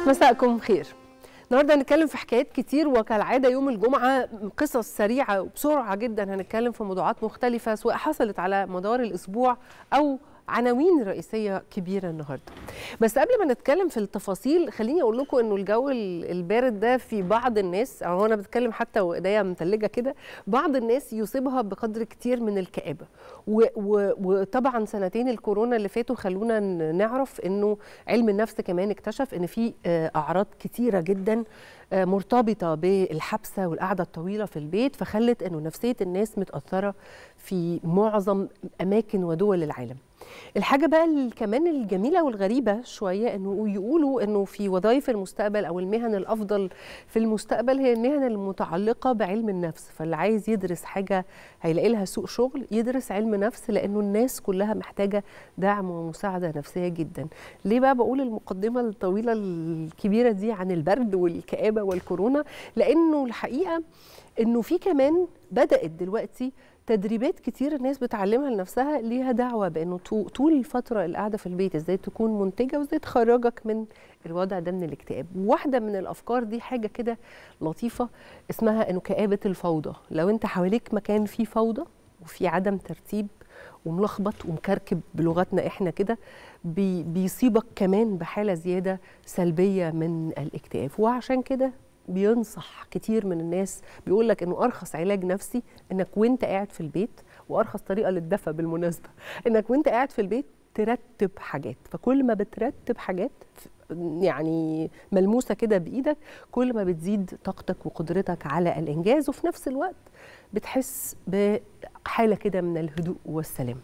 مساءكم خير النهارده هنتكلم في حكايات كتير وكالعاده يوم الجمعه قصص سريعه وبسرعه جدا هنتكلم في موضوعات مختلفه سواء حصلت على مدار الاسبوع او عناوين رئيسيه كبيره النهارده بس قبل ما نتكلم في التفاصيل خليني اقول لكم انه الجو البارد ده في بعض الناس او انا بتكلم حتى وايديا متلجه كده بعض الناس يصيبها بقدر كتير من الكآبه وطبعا سنتين الكورونا اللي فاتوا خلونا نعرف انه علم النفس كمان اكتشف ان في اعراض كتيره جدا مرتبطه بالحبسه والقعده الطويله في البيت فخلت انه نفسيه الناس متاثره في معظم اماكن ودول العالم الحاجة بقى كمان الجميلة والغريبة شوية انه يقولوا انه في وظائف المستقبل او المهن الافضل في المستقبل هي المهن المتعلقة بعلم النفس فاللي عايز يدرس حاجة هيلاقي لها سوق شغل يدرس علم نفس لانه الناس كلها محتاجة دعم ومساعدة نفسية جدا ليه بقى بقول المقدمة الطويلة الكبيرة دي عن البرد والكآبة والكورونا لانه الحقيقة انه في كمان بدأت دلوقتي تدريبات كتير الناس بتعلمها لنفسها ليها دعوه بانه طول الفتره اللي قاعده في البيت ازاي تكون منتجه وازاي تخرجك من الوضع ده من الاكتئاب واحده من الافكار دي حاجه كده لطيفه اسمها انه كآبه الفوضى لو انت حواليك مكان فيه فوضى وفي عدم ترتيب وملخبط ومكركب بلغتنا احنا كده بي بيصيبك كمان بحاله زياده سلبيه من الاكتئاب وعشان كده بينصح كتير من الناس بيقول لك انه ارخص علاج نفسي انك وانت قاعد في البيت وارخص طريقه للدفى بالمناسبه انك وانت قاعد في البيت ترتب حاجات فكل ما بترتب حاجات يعني ملموسه كده بايدك كل ما بتزيد طاقتك وقدرتك على الانجاز وفي نفس الوقت بتحس بحاله كده من الهدوء والسلام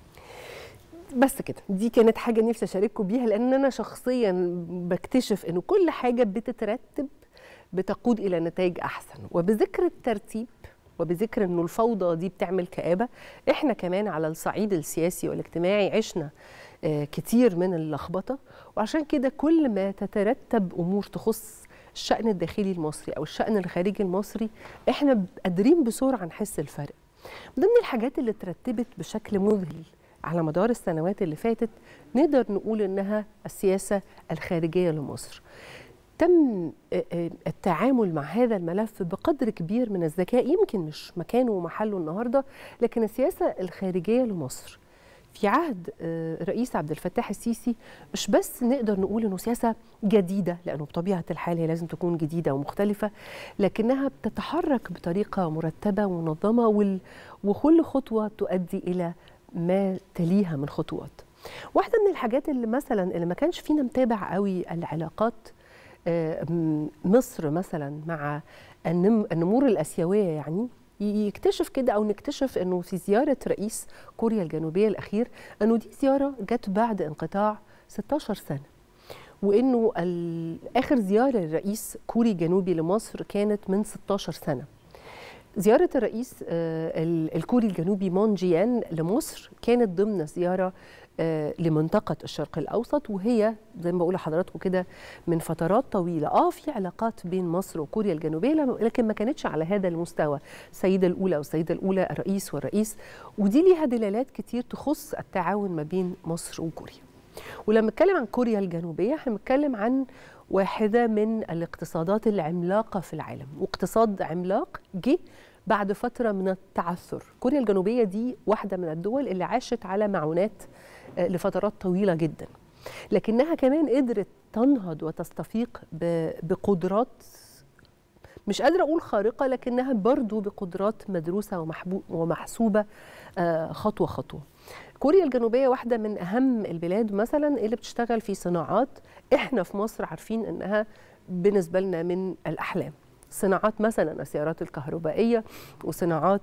بس كده دي كانت حاجه نفسي اشارككم بيها لان انا شخصيا بكتشف انه كل حاجه بتترتب بتقود الى نتائج احسن وبذكر الترتيب وبذكر انه الفوضى دي بتعمل كآبه احنا كمان على الصعيد السياسي والاجتماعي عشنا آه كتير من اللخبطه وعشان كده كل ما تترتب امور تخص الشأن الداخلي المصري او الشأن الخارجي المصري احنا قادرين بسرعه نحس الفرق من ضمن الحاجات اللي اترتبت بشكل مذهل على مدار السنوات اللي فاتت نقدر نقول انها السياسه الخارجيه لمصر تم التعامل مع هذا الملف بقدر كبير من الذكاء يمكن مش مكانه ومحله النهارده لكن السياسه الخارجيه لمصر في عهد الرئيس عبد الفتاح السيسي مش بس نقدر نقول انه سياسه جديده لانه بطبيعه الحال هي لازم تكون جديده ومختلفه لكنها بتتحرك بطريقه مرتبه ومنظمه وكل خطوه تؤدي الى ما تليها من خطوات. واحده من الحاجات اللي مثلا اللي ما كانش فينا متابع قوي العلاقات مصر مثلا مع النمور الاسيويه يعني يكتشف كده او نكتشف انه في زياره رئيس كوريا الجنوبيه الاخير انه دي زياره جت بعد انقطاع 16 سنه وانه اخر زياره للرئيس كوري جنوبي لمصر كانت من 16 سنه زيارة الرئيس الكوري الجنوبي مون جيان لمصر كانت ضمن زيارة لمنطقة الشرق الأوسط وهي زي ما بقول لحضراتكم كده من فترات طويلة آه في علاقات بين مصر وكوريا الجنوبية لكن ما كانتش على هذا المستوى السيدة الأولى والسيدة الأولى الرئيس والرئيس ودي ليها دلالات كتير تخص التعاون ما بين مصر وكوريا ولما نتكلم عن كوريا الجنوبية احنا بنتكلم عن واحدة من الاقتصادات العملاقة في العالم واقتصاد عملاق جه بعد فترة من التعثر كوريا الجنوبية دي واحدة من الدول اللي عاشت على معونات لفترات طويلة جدا لكنها كمان قدرت تنهض وتستفيق بقدرات مش قادرة أقول خارقة لكنها برضو بقدرات مدروسة ومحسوبة خطوة خطوة كوريا الجنوبية واحدة من أهم البلاد مثلا اللي بتشتغل في صناعات إحنا في مصر عارفين إنها بالنسبة لنا من الأحلام صناعات مثلا السيارات الكهربائية وصناعات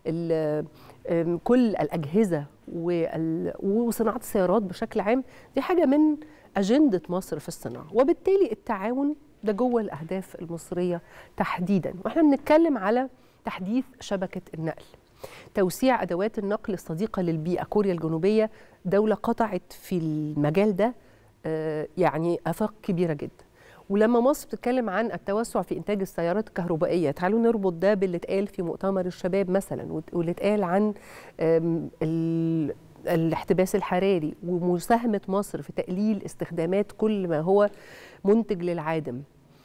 كل الأجهزة وصناعة السيارات بشكل عام دي حاجة من أجندة مصر في الصناعة وبالتالي التعاون ده جوه الأهداف المصرية تحديدا وإحنا بنتكلم على تحديث شبكة النقل توسيع أدوات النقل الصديقة للبيئة كوريا الجنوبية دولة قطعت في المجال ده يعني آفاق كبيرة جدا ولما مصر بتتكلم عن التوسع في انتاج السيارات الكهربائيه تعالوا نربط ده باللي اتقال في مؤتمر الشباب مثلا واللي اتقال عن الاحتباس الحراري ومساهمه مصر في تقليل استخدامات كل ما هو منتج للعادم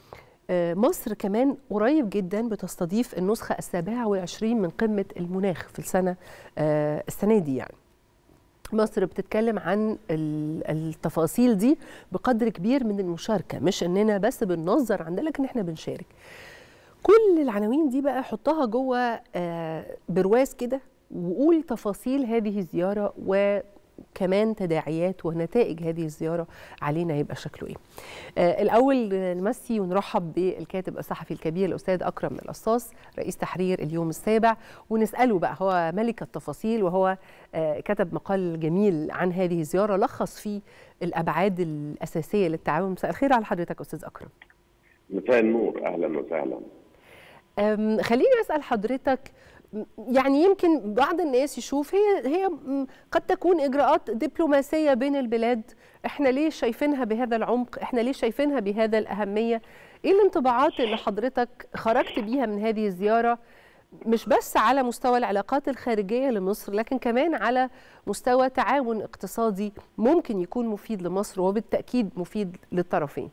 مصر كمان قريب جدا بتستضيف النسخة السابعة والعشرين من قمة المناخ في السنة السنة دي يعني مصر بتتكلم عن التفاصيل دي بقدر كبير من المشاركة مش اننا بس بننظر عندنا لكن احنا بنشارك كل العناوين دي بقى حطها جوه برواز كده وقول تفاصيل هذه الزيارة و كمان تداعيات ونتائج هذه الزيارة علينا يبقى شكله إيه آه الأول نمسي ونرحب بالكاتب الصحفي الكبير الأستاذ أكرم القصاص رئيس تحرير اليوم السابع ونسأله بقى هو ملك التفاصيل وهو آه كتب مقال جميل عن هذه الزيارة لخص فيه الأبعاد الأساسية للتعاون مساء الخير على حضرتك أستاذ أكرم مساء النور أهلا وسهلا خليني أسأل حضرتك يعني يمكن بعض الناس يشوف هي هي قد تكون اجراءات دبلوماسيه بين البلاد احنا ليه شايفينها بهذا العمق احنا ليه شايفينها بهذا الاهميه ايه الانطباعات اللي حضرتك خرجت بيها من هذه الزياره مش بس على مستوى العلاقات الخارجيه لمصر لكن كمان على مستوى تعاون اقتصادي ممكن يكون مفيد لمصر وبالتاكيد مفيد للطرفين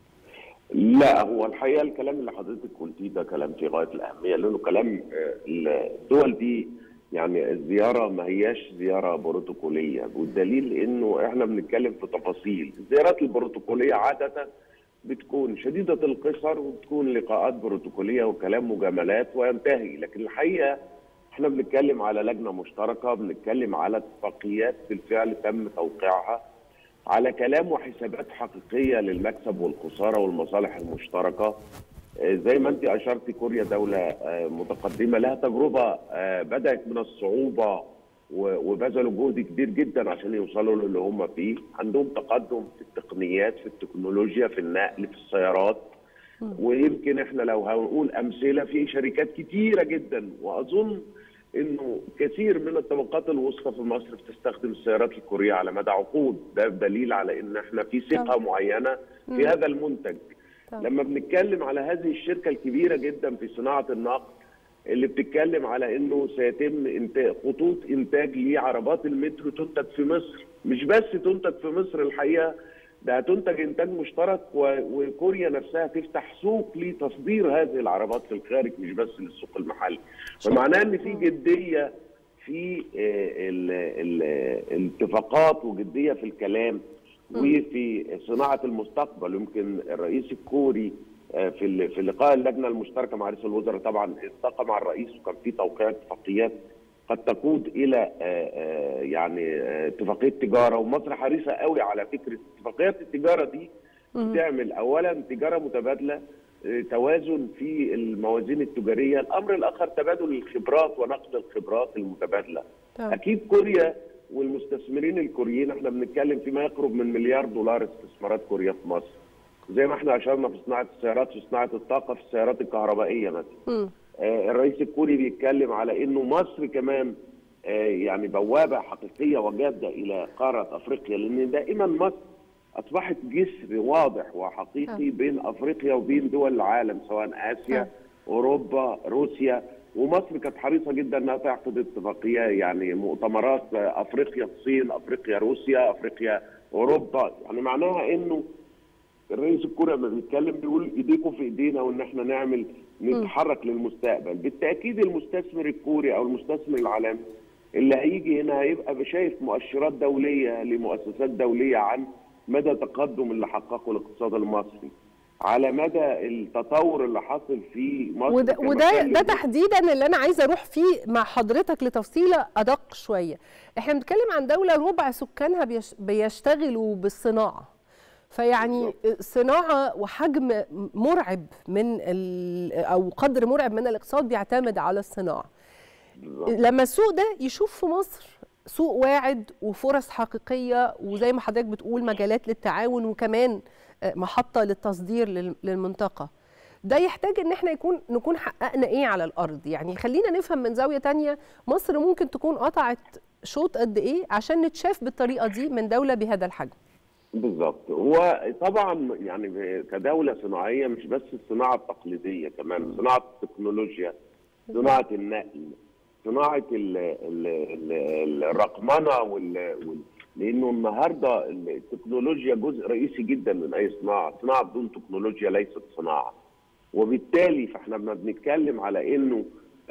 لا هو الحقيقه الكلام اللي حضرتك قلتيه ده كلام في غايه الاهميه لانه كلام الدول دي يعني الزياره ما هياش زياره بروتوكوليه والدليل انه احنا بنتكلم في تفاصيل الزيارات البروتوكوليه عاده بتكون شديده القصر وبتكون لقاءات بروتوكوليه وكلام مجاملات وينتهي لكن الحقيقه احنا بنتكلم على لجنه مشتركه بنتكلم على اتفاقيات بالفعل تم توقيعها على كلام وحسابات حقيقيه للمكسب والخساره والمصالح المشتركه زي ما انت اشرت كوريا دوله متقدمه لها تجربه بدات من الصعوبه وبذلوا جهد كبير جدا عشان يوصلوا للي هم فيه عندهم تقدم في التقنيات في التكنولوجيا في النقل في السيارات ويمكن احنا لو هنقول امثله في شركات كتيره جدا واظن انه كثير من الطبقات الوسطى في مصر بتستخدم السيارات الكوريه على مدى عقود ده دليل على ان احنا في ثقه معينه في هذا المنتج لما بنتكلم على هذه الشركه الكبيره جدا في صناعه النقل اللي بتتكلم على انه سيتم انتاج خطوط انتاج لعربات المترو تنتج في مصر مش بس تنتج في مصر الحقيقه ده هتنتج انتاج مشترك وكوريا نفسها تفتح سوق لتصدير هذه العربات في الخارج مش بس للسوق المحلي فمعناه ان في جديه في الاتفاقات وجديه في الكلام وفي صناعه المستقبل يمكن الرئيس الكوري في في لقاء اللجنه المشتركه مع رئيس الوزراء طبعا التقى مع الرئيس وكان في توقيع اتفاقيات قد تقود الى يعني اتفاقيه تجاره ومصر حريصه قوي على فكره اتفاقيات التجاره دي بتعمل اولا تجاره متبادله توازن في الموازين التجاريه، الامر الاخر تبادل الخبرات ونقل الخبرات المتبادله. طبعا. اكيد كوريا والمستثمرين الكوريين احنا بنتكلم فيما يقرب من مليار دولار استثمارات كوريا في مصر. زي ما احنا اشرنا في صناعه السيارات في صناعه الطاقه في السيارات الكهربائيه مثلا. آه الرئيس الكوري بيتكلم على انه مصر كمان آه يعني بوابه حقيقيه وجاده الى قاره افريقيا لان دائما مصر اصبحت جسر واضح وحقيقي بين افريقيا وبين دول العالم سواء اسيا اوروبا روسيا ومصر كانت حريصه جدا انها تعقد اتفاقيه يعني مؤتمرات افريقيا الصين افريقيا روسيا افريقيا اوروبا يعني معناها انه الرئيس الكوري لما بيتكلم بيقول ايديكم في ايدينا وان احنا نعمل نتحرك للمستقبل بالتاكيد المستثمر الكوري او المستثمر العالمي اللي هيجي هنا هيبقى شايف مؤشرات دوليه لمؤسسات دوليه عن مدى تقدم اللي حققه الاقتصاد المصري على مدى التطور اللي حصل في مصر وده, وده ده تحديدا اللي انا عايزه اروح فيه مع حضرتك لتفصيله ادق شويه احنا بنتكلم عن دوله ربع سكانها بيشتغلوا بالصناعه فيعني صناعه وحجم مرعب من او قدر مرعب من الاقتصاد بيعتمد على الصناعه لما السوق ده يشوف في مصر سوق واعد وفرص حقيقيه وزي ما حضرتك بتقول مجالات للتعاون وكمان محطه للتصدير للمنطقه ده يحتاج ان احنا يكون نكون حققنا ايه على الارض يعني خلينا نفهم من زاويه تانية مصر ممكن تكون قطعت شوط قد ايه عشان نتشاف بالطريقه دي من دوله بهذا الحجم بالظبط هو طبعا يعني كدوله صناعيه مش بس الصناعه التقليديه كمان صناعه التكنولوجيا صناعه النقل صناعه ال ال ال الرقمنه وال لانه النهارده التكنولوجيا جزء رئيسي جدا من اي صناعه، صناعه بدون تكنولوجيا ليست صناعه. وبالتالي فاحنا لما بنتكلم على انه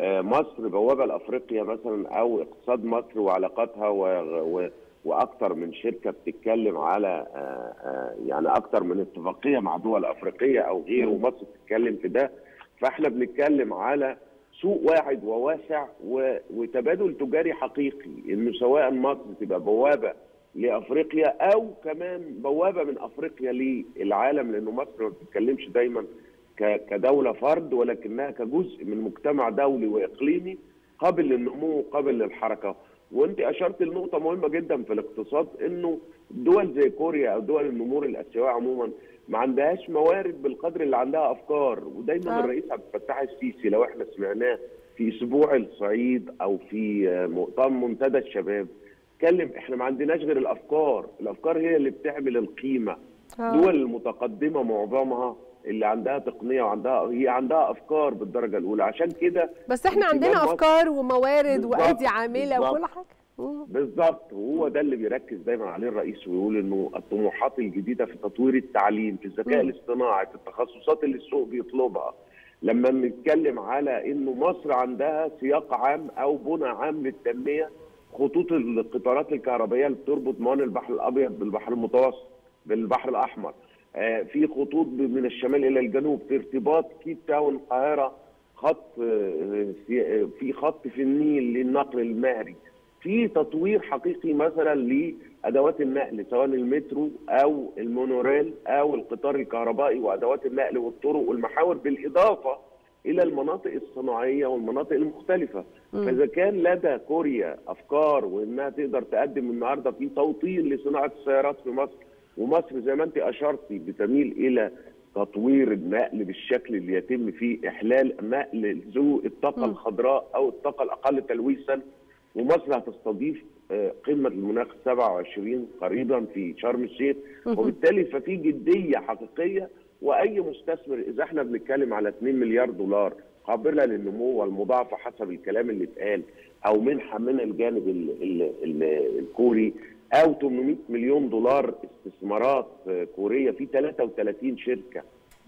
مصر بوابه لافريقيا مثلا او اقتصاد مصر وعلاقاتها و, و واكثر من شركه بتتكلم على يعني اكثر من اتفاقيه مع دول افريقيه او غيره ومصر بتتكلم في ده فاحنا بنتكلم على سوق واعد وواسع وتبادل تجاري حقيقي انه سواء مصر تبقى بوابه لافريقيا او كمان بوابه من افريقيا للعالم لانه مصر ما بتتكلمش دايما كدوله فرد ولكنها كجزء من مجتمع دولي واقليمي قابل للنمو وقابل للحركه وانت اشرت لنقطه مهمه جدا في الاقتصاد انه دول زي كوريا او دول النمور الاسيويه عموما ما عندهاش موارد بالقدر اللي عندها افكار ودايما آه. الرئيس عبد الفتاح السيسي لو احنا سمعناه في اسبوع الصعيد او في مؤتمر منتدى الشباب اتكلم احنا ما عندناش غير الافكار الافكار هي اللي بتعمل القيمه آه. دول المتقدمه معظمها اللي عندها تقنيه وعندها هي عندها افكار بالدرجه الاولى عشان كده بس احنا عندنا افكار وموارد وايدي عامله وكل حاجه بالظبط وهو ده اللي بيركز دايما عليه الرئيس ويقول انه الطموحات الجديده في تطوير التعليم في الذكاء الاصطناعي في التخصصات اللي السوق بيطلبها لما بنتكلم على انه مصر عندها سياق عام او بنى عام للتنميه خطوط القطارات الكهربائيه اللي بتربط موانئ البحر الابيض بالبحر المتوسط بالبحر الاحمر آه في خطوط من الشمال الى الجنوب في ارتباط كيب تاون القاهره خط آه في خط في النيل للنقل المهري في تطوير حقيقي مثلا لادوات النقل سواء المترو او المونوريل او القطار الكهربائي وادوات النقل والطرق والمحاور بالاضافه الى المناطق الصناعيه والمناطق المختلفه م. فاذا كان لدى كوريا افكار وانها تقدر تقدم النهارده في توطين لصناعه السيارات في مصر ومصر زي ما انت اشرتي بتميل الى تطوير النقل بالشكل اللي يتم فيه احلال نقل ذو الطاقه م. الخضراء او الطاقه الاقل تلويثا ومصر هتستضيف قمه المناخ 27 قريبا في شرم الشيخ وبالتالي ففي جديه حقيقيه واي مستثمر اذا احنا بنتكلم على 2 مليار دولار قابله للنمو والمضاعفه حسب الكلام اللي اتقال او منحه من الجانب ال ال ال الكوري او 800 مليون دولار استثمارات كوريه في 33 شركه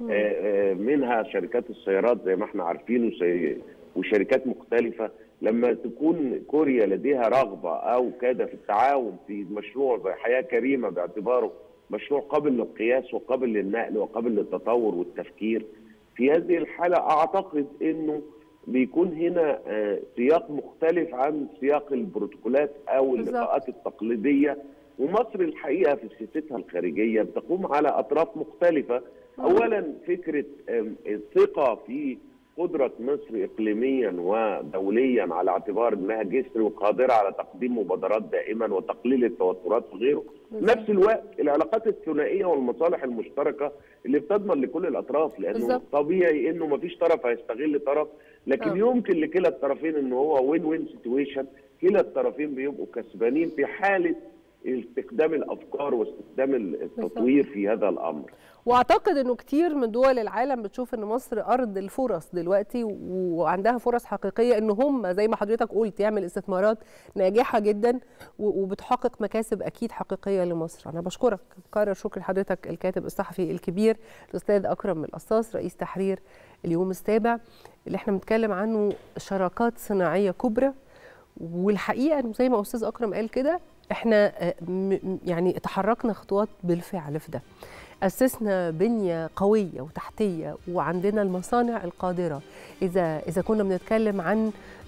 منها شركات السيارات زي ما احنا عارفين وشركات مختلفه لما تكون كوريا لديها رغبه او كاد في التعاون في مشروع زي حياه كريمه باعتباره مشروع قابل للقياس وقابل للنقل وقابل للتطور والتفكير في هذه الحاله اعتقد انه بيكون هنا سياق مختلف عن سياق البروتوكولات او اللقاءات التقليديه ومصر الحقيقه في سياستها الخارجيه بتقوم على اطراف مختلفه اولا فكره الثقه في قدرة مصر إقليميا ودوليا على اعتبار أنها جسر وقادرة على تقديم مبادرات دائما وتقليل التوترات وغيره نفس الوقت العلاقات الثنائية والمصالح المشتركة اللي بتضمن لكل الأطراف لأنه بالزبط. طبيعي أنه ما فيش طرف هيستغل طرف لكن أوه. يمكن لكلا الطرفين أنه هو وين وين سيتويشن كلا الطرفين بيبقوا كسبانين في حالة استخدام الافكار واستخدام التطوير في هذا الامر واعتقد انه كتير من دول العالم بتشوف ان مصر ارض الفرص دلوقتي وعندها فرص حقيقيه ان هم زي ما حضرتك قلت يعمل استثمارات ناجحه جدا وبتحقق مكاسب اكيد حقيقيه لمصر انا بشكرك بكرر شكر لحضرتك الكاتب الصحفي الكبير الاستاذ اكرم القصاص رئيس تحرير اليوم السابع اللي احنا بنتكلم عنه شراكات صناعيه كبرى والحقيقه انه زي ما استاذ اكرم قال كده احنا يعني تحركنا خطوات بالفعل في ده اسسنا بنيه قويه وتحتيه وعندنا المصانع القادره اذا اذا كنا بنتكلم عن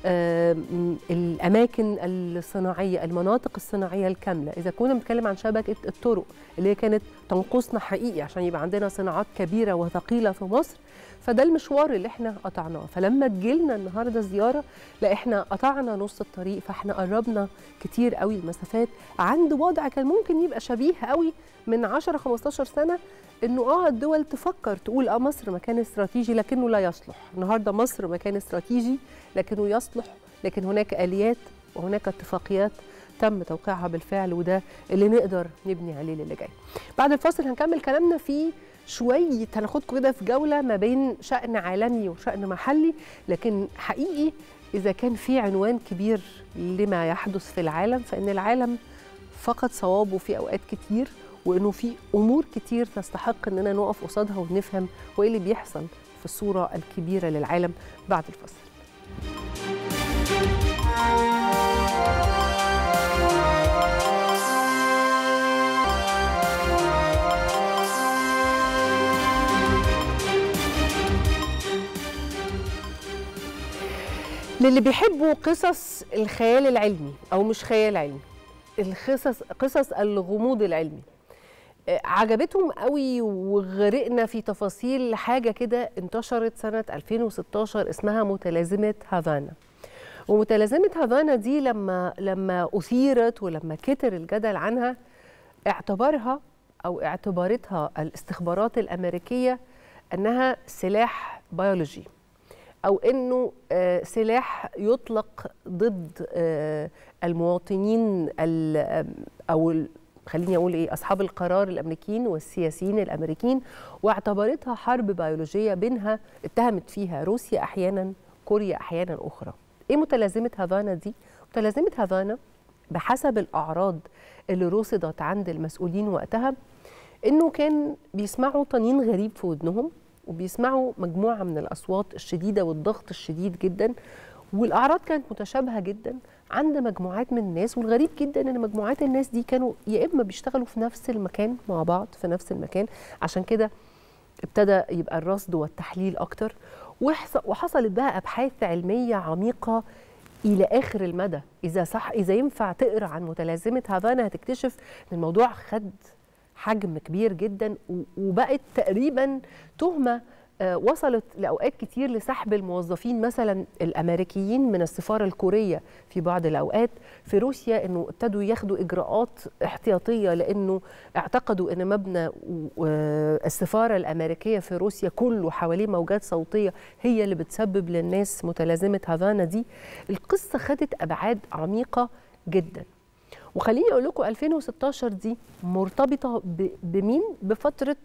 الاماكن الصناعيه المناطق الصناعيه الكامله اذا كنا بنتكلم عن شبكه الطرق اللي هي كانت تنقصنا حقيقي عشان يبقى عندنا صناعات كبيره وثقيله في مصر فده المشوار اللي احنا قطعناه فلما تجيلنا النهارده زياره لا احنا قطعنا نص الطريق فاحنا قربنا كتير قوي المسافات عند وضع كان ممكن يبقى شبيه قوي من 10 15 سنه انه اه الدول تفكر تقول اه مصر مكان استراتيجي لكنه لا يصلح النهارده مصر مكان استراتيجي لكنه يصلح لكن هناك اليات وهناك اتفاقيات تم توقيعها بالفعل وده اللي نقدر نبني عليه اللي جاي بعد الفاصل هنكمل كلامنا في شويه هناخدكم كده في جوله ما بين شان عالمي وشان محلي لكن حقيقي اذا كان في عنوان كبير لما يحدث في العالم فان العالم فقد صوابه في اوقات كتير وانه في امور كتير تستحق اننا نقف قصادها ونفهم وايه اللي بيحصل في الصوره الكبيره للعالم بعد الفصل للي بيحبوا قصص الخيال العلمي او مش خيال علمي القصص قصص الغموض العلمي آه، عجبتهم قوي وغرقنا في تفاصيل حاجه كده انتشرت سنه 2016 اسمها متلازمه هافانا ومتلازمه هافانا دي لما لما اثيرت ولما كتر الجدل عنها اعتبرها او اعتبرتها الاستخبارات الامريكيه انها سلاح بيولوجي او انه آه، سلاح يطلق ضد آه، المواطنين ال- آم، او ال- خليني اقول ايه اصحاب القرار الامريكيين والسياسيين الامريكيين واعتبرتها حرب بيولوجيه بينها اتهمت فيها روسيا احيانا كوريا احيانا اخرى ايه متلازمه هافانا دي متلازمه هافانا بحسب الاعراض اللي رصدت عند المسؤولين وقتها انه كان بيسمعوا طنين غريب في ودنهم وبيسمعوا مجموعه من الاصوات الشديده والضغط الشديد جدا والاعراض كانت متشابهه جدا عند مجموعات من الناس والغريب جدا ان مجموعات الناس دي كانوا يا اما بيشتغلوا في نفس المكان مع بعض في نفس المكان عشان كده ابتدى يبقى الرصد والتحليل اكتر وحص- وحصلت بقى ابحاث علميه عميقه الى اخر المدى اذا صح اذا ينفع تقرا عن متلازمه هافانا هتكتشف ان الموضوع خد حجم كبير جدا و- وبقت تقريبا تهمه آه، وصلت لاوقات كتير لسحب الموظفين مثلا الامريكيين من السفاره الكوريه في بعض الاوقات في روسيا انه ابتدوا ياخدوا اجراءات احتياطيه لانه اعتقدوا ان مبنى و- آه، السفاره الامريكيه في روسيا كله حواليه موجات صوتيه هي اللي بتسبب للناس متلازمه هافانا دي القصه خدت ابعاد عميقه جدا وخليني اقول لكم 2016 دي مرتبطه ب- بمين بفتره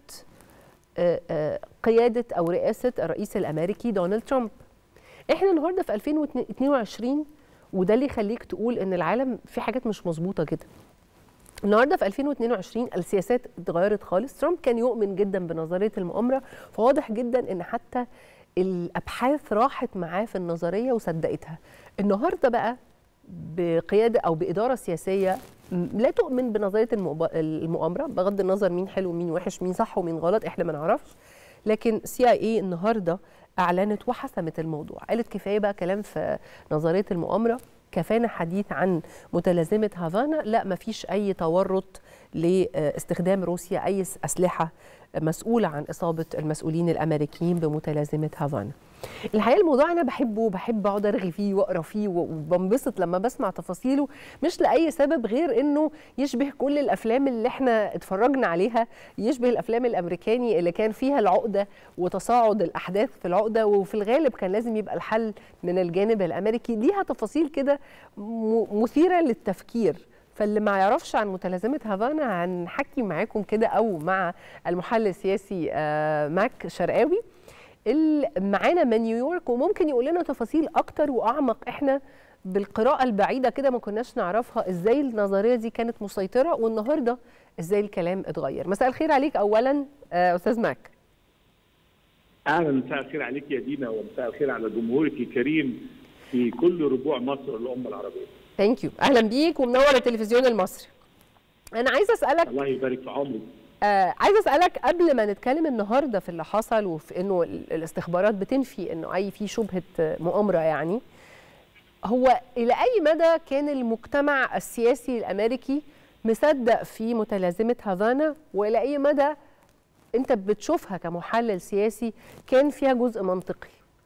آه، آه، قياده او رئاسه الرئيس الامريكي دونالد ترامب احنا النهارده في 2022 وده اللي يخليك تقول ان العالم في حاجات مش مظبوطه كده النهارده في 2022 السياسات اتغيرت خالص ترامب كان يؤمن جدا بنظريه المؤامره فواضح جدا ان حتى الابحاث راحت معاه في النظريه وصدقتها النهارده بقى بقياده او باداره سياسيه م- لا تؤمن بنظريه المؤب- المؤامره بغض النظر مين حلو ومين وحش مين صح ومين غلط احنا ما نعرفش لكن سي اي اي النهارده اعلنت وحسمت الموضوع قالت كفايه بقى كلام في نظريه المؤامره كفانا حديث عن متلازمه هافانا لا ما فيش اي تورط لاستخدام روسيا اي اسلحه مسؤوله عن اصابه المسؤولين الامريكيين بمتلازمه هافانا الحقيقه الموضوع انا بحبه وبحب اقعد ارغي فيه واقرا فيه وبنبسط لما بسمع تفاصيله مش لاي سبب غير انه يشبه كل الافلام اللي احنا اتفرجنا عليها يشبه الافلام الامريكاني اللي كان فيها العقده وتصاعد الاحداث في العقده وفي الغالب كان لازم يبقى الحل من الجانب الامريكي ليها تفاصيل كده م- مثيره للتفكير فاللي ما يعرفش عن متلازمه هافانا هنحكي معاكم كده او مع المحلل السياسي آه، ماك شرقاوي اللي معانا من نيويورك وممكن يقول لنا تفاصيل اكتر واعمق احنا بالقراءه البعيده كده ما كناش نعرفها ازاي النظريه دي كانت مسيطره والنهارده ازاي الكلام اتغير مساء الخير عليك اولا آه، استاذ ماك اهلا مساء الخير عليك يا دينا ومساء الخير على جمهورك الكريم في كل ربوع مصر الامه العربيه. ثانك يو اهلا بيك ومنور التلفزيون المصري انا عايزه اسالك الله يبارك في عمرك. آه عايزه اسالك قبل ما نتكلم النهارده في اللي حصل وفي انه ال- الاستخبارات بتنفي انه اي في شبهه آه، مؤامره يعني هو الى اي مدى كان المجتمع السياسي الامريكي مصدق في متلازمه هافانا والى اي مدى انت بتشوفها كمحلل سياسي كان فيها جزء منطقي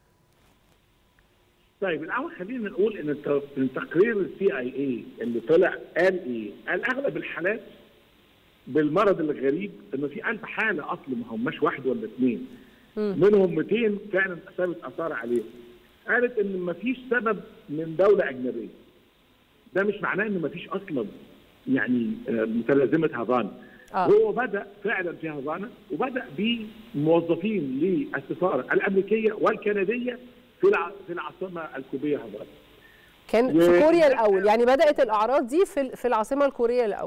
طيب الاول خلينا نقول ان الت- من تقرير السي اي اي اللي طلع قال ايه؟ قال اغلب الحالات بالمرض الغريب انه في 1000 حاله اصلا ما هماش واحد ولا اثنين منهم 200 فعلا اثبت اثار عليهم. قالت ان ما فيش سبب من دوله اجنبيه. ده مش معناه ان ما فيش اصلا يعني آه، متلازمه هافانا. آه. هو بدا فعلا في هافانا وبدا بموظفين للسفاره الامريكيه والكنديه في في الع... في العاصمه الكوبيه هافانا كان و- في كوريا الاول يعني بدات الاعراض دي في في العاصمه الكوريه الاول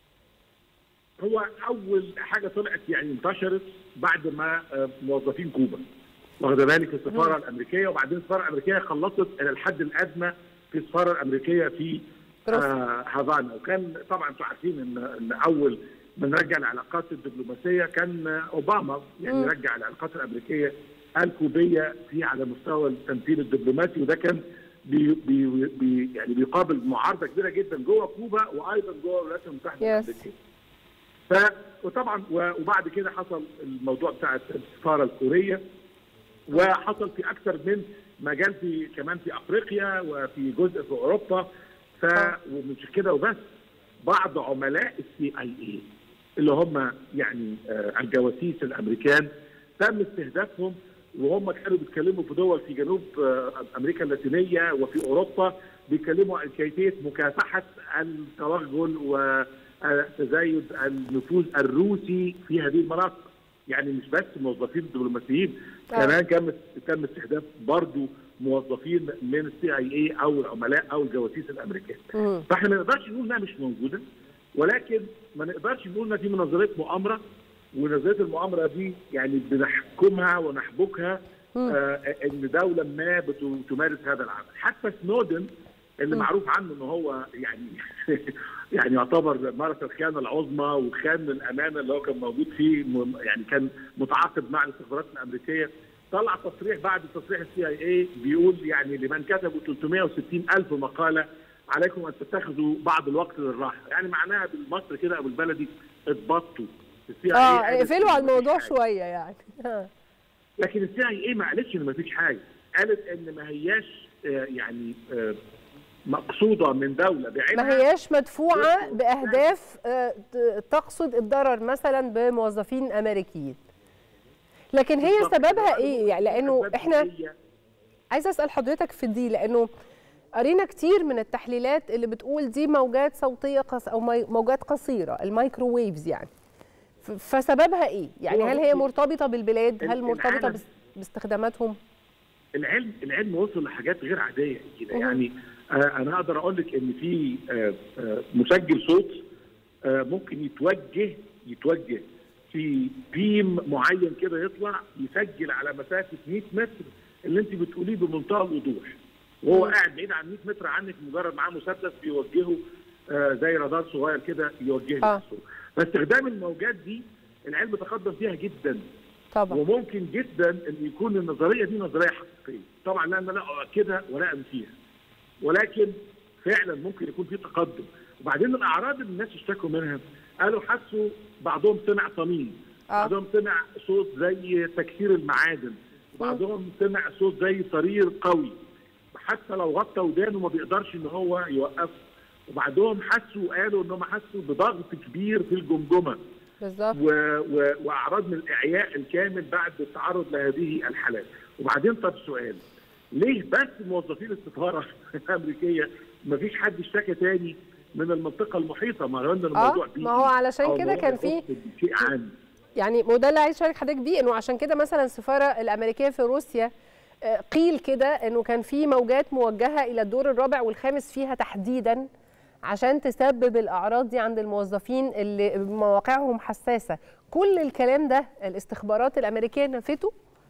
هو اول حاجه طلعت يعني انتشرت بعد ما آه، موظفين كوبا واخد بالك السفاره الامريكيه وبعدين السفاره الامريكيه خلصت الى الحد الادنى في السفاره الامريكيه في روسيا. آه هافانا وكان طبعا انتم عارفين ان ان اول من رجع العلاقات الدبلوماسيه كان آه، اوباما يعني مم. رجع العلاقات الامريكيه الكوبيه في على مستوى التمثيل الدبلوماسي وده كان بي بي بي يعني بيقابل معارضه كبيره جدا جوه كوبا وايضا جوه الولايات المتحده Yes. الامريكيه. ف وطبعا و- وبعد كده حصل الموضوع بتاع السفاره الكوريه وحصل في اكثر من مجال في كمان في افريقيا وفي جزء في اوروبا ف ومش كده وبس بعض عملاء السي اي اي اللي هم يعني آه، الجواسيس الامريكان تم استهدافهم وهم كانوا بيتكلموا في دول في جنوب آه، امريكا اللاتينيه وفي اوروبا بيتكلموا عن كيفيه مكافحه التوغل وتزايد النفوذ الروسي في هذه المناطق يعني مش بس موظفين دبلوماسيين آه. كمان كان تم استهداف برضه موظفين من السي اي اي او العملاء او الجواسيس الامريكان مم. فاحنا ما نقدرش نقول انها مش موجوده ولكن ما نقدرش نقول انها دي من نظريه مؤامره ونظريه المؤامره دي يعني بنحكمها ونحبكها مم. آه ان دوله ما بت- بتمارس هذا العمل حتى سنودن اللي مم. معروف عنه ان هو يعني يعني يعتبر مارس الخيانه العظمى وخان الامانه اللي هو كان موجود فيه م- يعني كان متعاقد مع الاستخبارات الامريكيه طلع تصريح بعد تصريح السي اي اي بيقول يعني لمن كتبوا 360 الف مقاله عليكم ان تتخذوا بعض الوقت للراحه يعني معناها بالمصري كده او بالبلدي اتبطوا السي اه قالت اقفلوا على إن مفيش الموضوع حاجة. شويه يعني آه. لكن السي اي اي ما قالتش ان ما فيش حاجه قالت ان ما هياش آه، يعني آه، مقصوده من دوله بعينها ما هياش مدفوعه باهداف آه، ت- تقصد الضرر مثلا بموظفين امريكيين لكن هي بالظبط. سببها ايه يعني لانه الأسباب احنا هي- عايزه اسال حضرتك في دي لانه قرينا كتير من التحليلات اللي بتقول دي موجات صوتيه قص او مي- موجات قصيره المايكروويفز يعني ف- فسببها ايه يعني هو هل هي بصي، مرتبطه بالبلاد هل ال- مرتبطه العالم- باس- باستخداماتهم العلم العلم وصل لحاجات غير عاديه كده مهم. يعني آه انا اقدر اقول لك ان في آه آه مسجل صوت آه ممكن يتوجه يتوجه في بيم معين كده يطلع يسجل على مسافه 100 متر اللي انت بتقوليه بمنتهى الوضوح وهو مم. قاعد بعيد عن 100 متر عنك مجرد معاه مسدس بيوجهه آه زي رادار صغير كده يوجه لك آه. الصوت فاستخدام الموجات دي العلم تقدم فيها جدا طبعا وممكن جدا ان يكون النظريه دي نظريه حقيقيه طبعا لا انا لا اؤكدها ولا انفيها ولكن فعلا ممكن يكون في تقدم وبعدين الاعراض اللي الناس اشتكوا منها قالوا حسوا بعضهم سمع طمين آه. بعضهم سمع صوت زي تكسير المعادن وبعضهم سمع صوت زي صرير قوي حتى لو غطى ودانه ما بيقدرش ان هو يوقفه وبعضهم حسوا قالوا انهم حسوا بضغط كبير في الجمجمه بالظبط و... و... واعراض من الاعياء الكامل بعد التعرض لهذه الحالات وبعدين طب سؤال ليه بس موظفين السفاره الامريكيه ما فيش حد اشتكى تاني من المنطقه المحيطه ما هو عندنا الموضوع ما هو علشان أو كده موضوع كان في- يخص شيء عام يعني ما هو ده اللي عايز اشارك حضرتك بيه انه عشان كده مثلا السفاره الامريكيه في روسيا آه، قيل كده انه كان في موجات موجهه الى الدور الرابع والخامس فيها تحديدا عشان تسبب الاعراض دي عند الموظفين اللي مواقعهم حساسه كل الكلام ده الاستخبارات الامريكيه نفته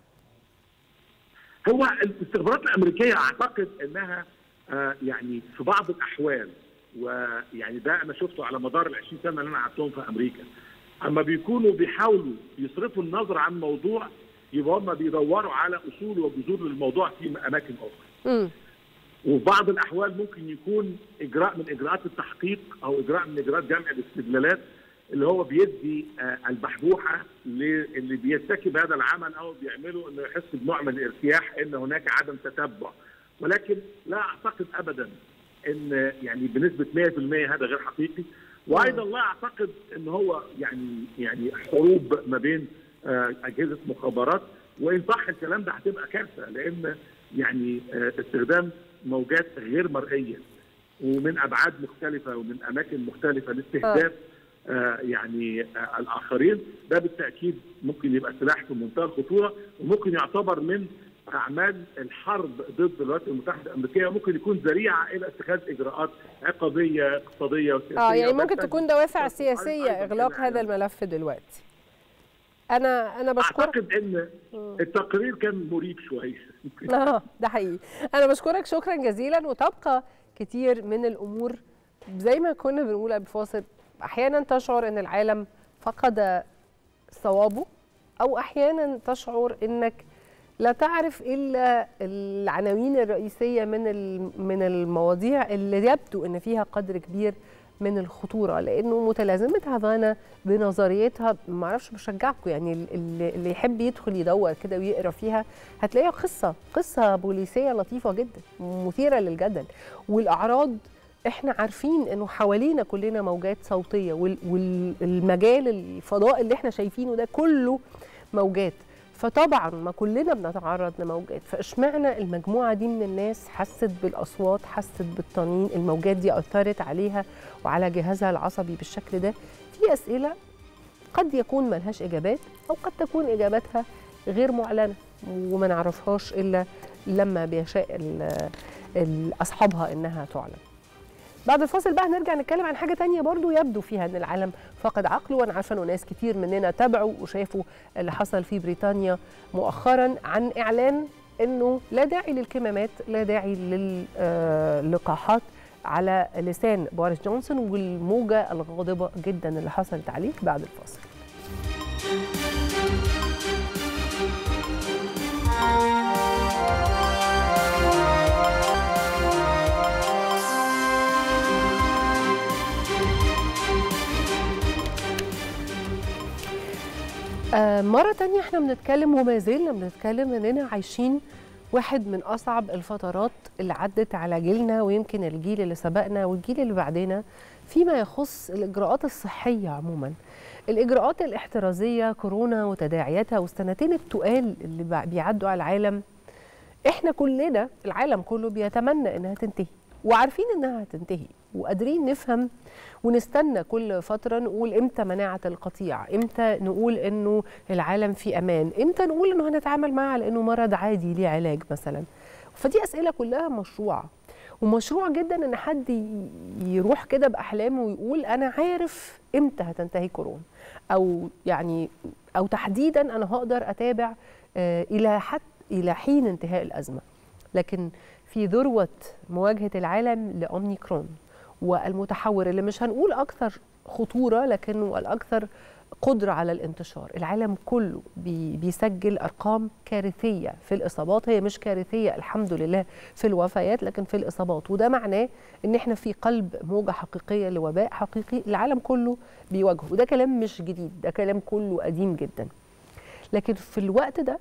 هو الاستخبارات الامريكيه اعتقد انها آه يعني في بعض الاحوال ويعني ده انا شفته على مدار ال 20 سنه اللي انا قعدتهم في امريكا اما بيكونوا بيحاولوا يصرفوا النظر عن موضوع يبقى هم بيدوروا على اصول وجذور للموضوع في اماكن اخرى امم وفي بعض الاحوال ممكن يكون اجراء من اجراءات التحقيق او اجراء من اجراءات جمع الاستدلالات اللي هو بيدي آه، البحبوحه اللي بيرتكب هذا العمل او بيعمله انه يحس بنوع من الارتياح ان هناك عدم تتبع ولكن لا اعتقد ابدا ان يعني بنسبه 100% هذا غير حقيقي وايضا لا اعتقد ان هو يعني يعني حروب ما بين آه، اجهزه مخابرات وان صح الكلام ده هتبقى كارثه لان يعني آه، استخدام موجات غير مرئيه ومن ابعاد مختلفه ومن اماكن مختلفه لاستهداف آه يعني آه الاخرين ده بالتاكيد ممكن يبقى سلاح في منتهى الخطوره وممكن يعتبر من اعمال الحرب ضد الولايات المتحده الامريكيه ممكن يكون ذريعه الى اتخاذ اجراءات عقابيه اقتصاديه وسياسيه اه يعني ممكن وبالتالي تكون دوافع أيضاً سياسيه كما اغلاق هذا يعني. الملف دلوقتي انا انا بشكرك اعتقد ان التقرير كان مريب شويه اه ده حقيقي انا بشكرك شكرا جزيلا وتبقى كتير من الامور زي ما كنا بنقول قبل الفاصل احيانا تشعر ان العالم فقد صوابه او احيانا تشعر انك لا تعرف الا العناوين الرئيسيه من ال- من المواضيع اللي يبدو ان فيها قدر كبير من الخطوره لانه متلازمه هافانا بنظريتها ما اعرفش بشجعكم يعني ال- اللي اللي يحب يدخل يدور كده ويقرا فيها هتلاقيها قصه قصه بوليسيه لطيفه جدا مثيره للجدل والاعراض احنا عارفين انه حوالينا كلنا موجات صوتيه وال- والمجال الفضاء اللي احنا شايفينه ده كله موجات فطبعا ما كلنا بنتعرض لموجات فاشمعنى المجموعه دي من الناس حست بالاصوات حست بالطنين الموجات دي اثرت عليها وعلى جهازها العصبي بالشكل ده في اسئله قد يكون ملهاش اجابات او قد تكون اجاباتها غير معلنه وما نعرفهاش الا لما بيشاء ال- ال- اصحابها انها تعلن بعد الفاصل بقى هنرجع نتكلم عن حاجه تانية برضو يبدو فيها ان العالم فقد عقله وانا عارفه انه ناس كتير مننا تابعوا وشافوا اللي حصل في بريطانيا مؤخرا عن اعلان انه لا داعي للكمامات لا داعي للقاحات على لسان بوريس جونسون والموجه الغاضبه جدا اللي حصلت عليه بعد الفاصل آه، مرة تانية احنا بنتكلم وما زلنا بنتكلم اننا عايشين واحد من اصعب الفترات اللي عدت على جيلنا ويمكن الجيل اللي سبقنا والجيل اللي بعدنا فيما يخص الاجراءات الصحية عموما الاجراءات الاحترازية كورونا وتداعياتها والسنتين التقال اللي بع- بيعدوا على العالم احنا كلنا العالم كله بيتمنى انها تنتهي وعارفين انها هتنتهي وقادرين نفهم ونستنى كل فتره نقول امتى مناعه القطيع امتى نقول انه العالم في امان امتى نقول انه هنتعامل معاه على انه مرض عادي ليه علاج مثلا فدي اسئله كلها مشروعه ومشروع جدا ان حد ي- يروح كده باحلامه ويقول انا عارف امتى هتنتهي كورونا او يعني او تحديدا انا هقدر اتابع آه، الى حد الى حين انتهاء الازمه لكن في ذروه مواجهه العالم لاوميكرون والمتحور اللي مش هنقول اكثر خطوره لكنه الاكثر قدره على الانتشار العالم كله بي بيسجل ارقام كارثيه في الاصابات هي مش كارثيه الحمد لله في الوفيات لكن في الاصابات وده معناه ان احنا في قلب موجه حقيقيه لوباء حقيقي العالم كله بيواجهه وده كلام مش جديد ده كلام كله قديم جدا لكن في الوقت ده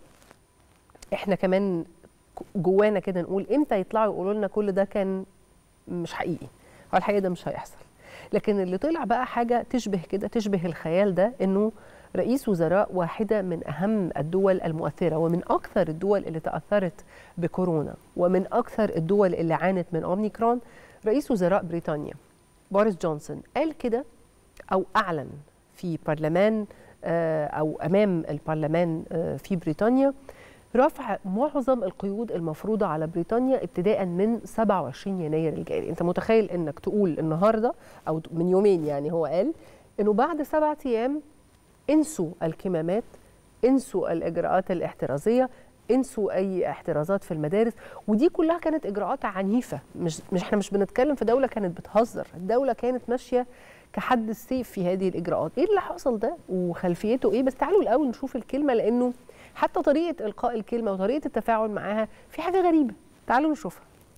احنا كمان جوانا كده نقول امتى يطلعوا يقولوا لنا كل ده كان مش حقيقي هو الحقيقه ده مش هيحصل لكن اللي طلع بقى حاجه تشبه كده تشبه الخيال ده انه رئيس وزراء واحده من اهم الدول المؤثره ومن اكثر الدول اللي تاثرت بكورونا ومن اكثر الدول اللي عانت من اوميكرون رئيس وزراء بريطانيا بوريس جونسون قال كده او اعلن في برلمان آه، او امام البرلمان آه، في بريطانيا رفع معظم القيود المفروضة على بريطانيا ابتداء من 27 يناير الجاري انت متخيل انك تقول النهاردة او من يومين يعني هو قال انه بعد سبعة ايام انسوا الكمامات انسوا الاجراءات الاحترازية انسوا اي احترازات في المدارس ودي كلها كانت اجراءات عنيفة مش مش احنا مش بنتكلم في دولة كانت بتهزر الدولة كانت ماشية كحد السيف في هذه الاجراءات ايه اللي حصل ده وخلفيته ايه بس تعالوا الاول نشوف الكلمة لانه حتى طريقه القاء الكلمه وطريقه التفاعل معاها في حاجه غريبه تعالوا نشوفها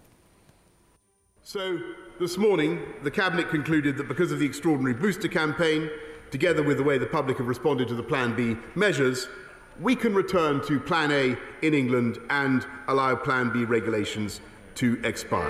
So, this morning, the Cabinet concluded that because of the extraordinary booster campaign, together with the way the public have responded to the Plan B measures, we can return to Plan A in England and allow Plan B regulations to expire.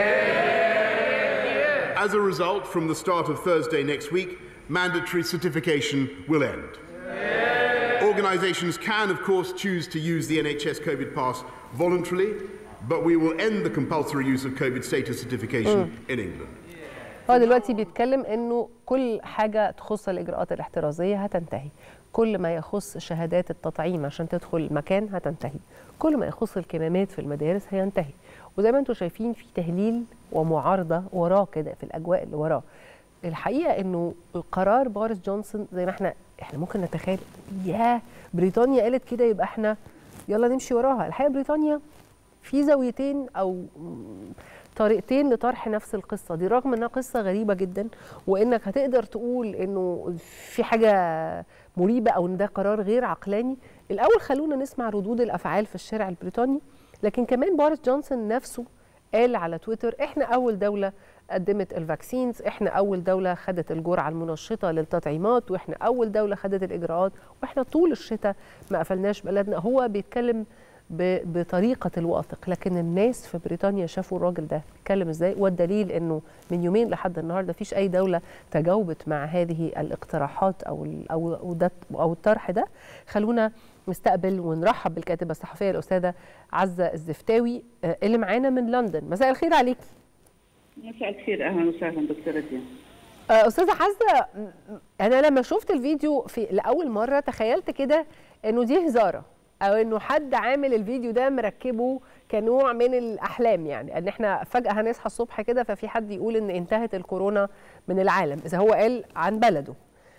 As a result, from the start of Thursday next week, mandatory certification will end. Organisations can, of course, choose to use the NHS COVID pass voluntarily, but we will end the compulsory use of COVID status certification in England. هو دلوقتي بيتكلم انه كل حاجه تخص الاجراءات الاحترازيه هتنتهي كل ما يخص شهادات التطعيم عشان تدخل مكان هتنتهي كل ما يخص الكمامات في المدارس هينتهي وزي ما انتم شايفين في تهليل ومعارضه وراه كده في الاجواء اللي وراه الحقيقه انه قرار بوريس جونسون زي ما احنا احنا ممكن نتخيل يا بريطانيا قالت كده يبقى احنا يلا نمشي وراها الحقيقه بريطانيا في زاويتين او طريقتين لطرح نفس القصه دي رغم انها قصه غريبه جدا وانك هتقدر تقول انه في حاجه مريبه او ان ده قرار غير عقلاني الاول خلونا نسمع ردود الافعال في الشارع البريطاني لكن كمان بوريس جونسون نفسه قال على تويتر احنا اول دوله قدمت الفاكسينز احنا اول دوله خدت الجرعه المنشطه للتطعيمات واحنا اول دوله خدت الاجراءات واحنا طول الشتاء ما قفلناش بلدنا هو بيتكلم بطريقه الواثق لكن الناس في بريطانيا شافوا الراجل ده بيتكلم ازاي والدليل انه من يومين لحد النهارده فيش اي دوله تجاوبت مع هذه الاقتراحات او او او, ده أو الطرح ده خلونا نستقبل ونرحب بالكاتبه الصحفيه الاستاذه عزه الزفتاوي اللي معانا من لندن مساء الخير عليكي مساء الخير اهلا وسهلا دكتوره ديان استاذه عزه انا لما شفت الفيديو في لاول مره تخيلت كده انه دي هزاره او انه حد عامل الفيديو ده مركبه كنوع من الاحلام يعني ان احنا فجاه هنصحى الصبح كده ففي حد يقول ان انتهت الكورونا من العالم اذا هو قال عن بلده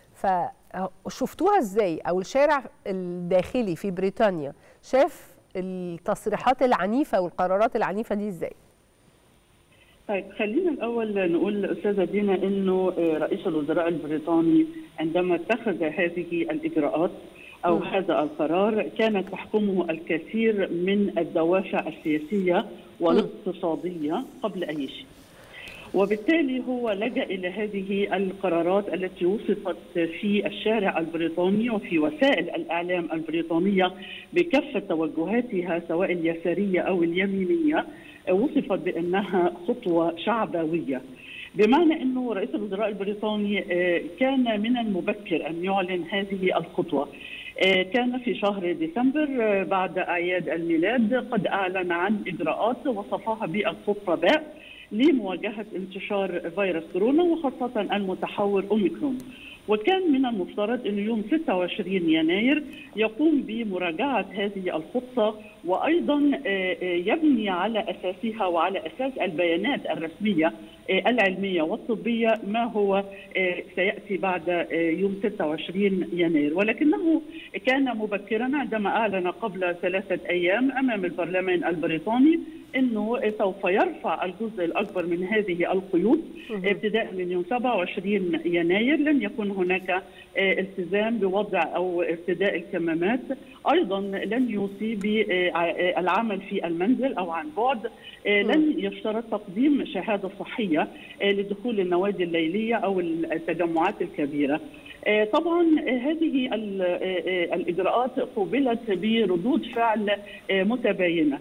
فشفتوها ازاي او الشارع الداخلي في بريطانيا شاف التصريحات العنيفه والقرارات العنيفه دي ازاي طيب خلينا الاول نقول استاذه دينا انه رئيس الوزراء البريطاني عندما اتخذ هذه الاجراءات او م. هذا القرار كانت تحكمه الكثير من الدوافع السياسيه والاقتصاديه قبل اي شيء. وبالتالي هو لجا الى هذه القرارات التي وصفت في الشارع البريطاني وفي وسائل الاعلام البريطانيه بكافه توجهاتها سواء اليساريه او اليمينيه وصفت بانها خطوه شعبويه. بمعنى انه رئيس الوزراء البريطاني كان من المبكر ان يعلن هذه الخطوه. كان في شهر ديسمبر بعد اعياد الميلاد قد اعلن عن اجراءات وصفها بالخطباء لمواجهه انتشار فيروس كورونا وخاصه المتحور اوميكرون. وكان من المفترض انه يوم 26 يناير يقوم بمراجعه هذه الخطه وايضا يبني على اساسها وعلى اساس البيانات الرسميه العلميه والطبيه ما هو سياتي بعد يوم 26 يناير ولكنه كان مبكرا عندما اعلن قبل ثلاثه ايام امام البرلمان البريطاني انه سوف يرفع الجزء الاكبر من هذه القيود ابتداء من يوم 27 يناير لن يكون هناك التزام بوضع او ارتداء الكمامات ايضا لن يوصي بالعمل في المنزل او عن بعد لن يشترط تقديم شهاده صحيه لدخول النوادي الليليه او التجمعات الكبيره طبعا هذه الاجراءات قوبلت بردود فعل متباينه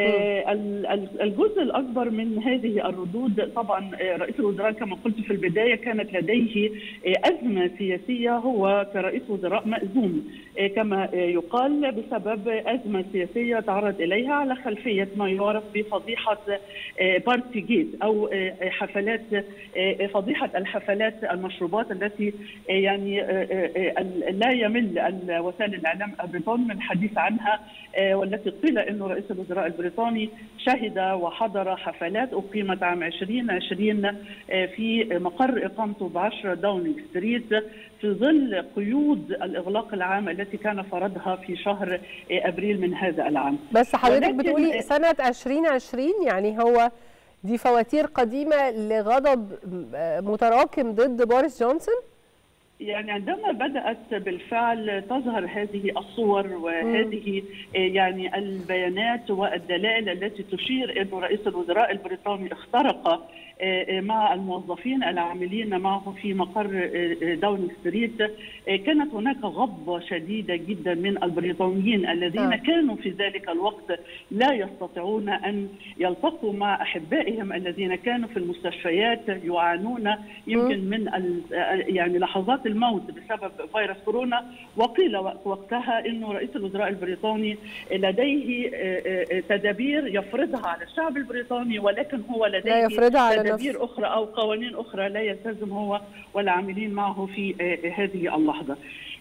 الجزء الاكبر من هذه الردود طبعا رئيس الوزراء كما قلت في البدايه كانت لديه ازمه سياسيه هو كرئيس وزراء مأزوم كما يقال بسبب ازمه سياسيه تعرض اليها على خلفيه ما يعرف بفضيحه بارتي جيت او حفلات فضيحه الحفلات المشروبات التي يعني لا يمل وسائل الاعلام البريطاني من الحديث عنها والتي قيل انه رئيس الوزراء البريطاني شهد وحضر حفلات اقيمت عام 2020 في مقر اقامته ب 10 داونينج ستريت في ظل قيود الاغلاق العام التي كان فرضها في شهر ابريل من هذا العام. بس حضرتك بتقولي سنه 2020 يعني هو دي فواتير قديمه لغضب متراكم ضد بوريس جونسون؟ يعني عندما بدات بالفعل تظهر هذه الصور وهذه يعني البيانات والدلائل التي تشير انه رئيس الوزراء البريطاني اخترق مع الموظفين العاملين معه في مقر داون ستريت كانت هناك غضبة شديدة جدا من البريطانيين الذين كانوا في ذلك الوقت لا يستطيعون أن يلتقوا مع أحبائهم الذين كانوا في المستشفيات يعانون يمكن من يعني لحظات الموت بسبب فيروس كورونا وقيل وقتها أنه رئيس الوزراء البريطاني لديه تدابير يفرضها على الشعب البريطاني ولكن هو لديه لا يفرضها على تدابير اخرى او قوانين اخرى لا يلتزم هو والعاملين معه في هذه اللحظه.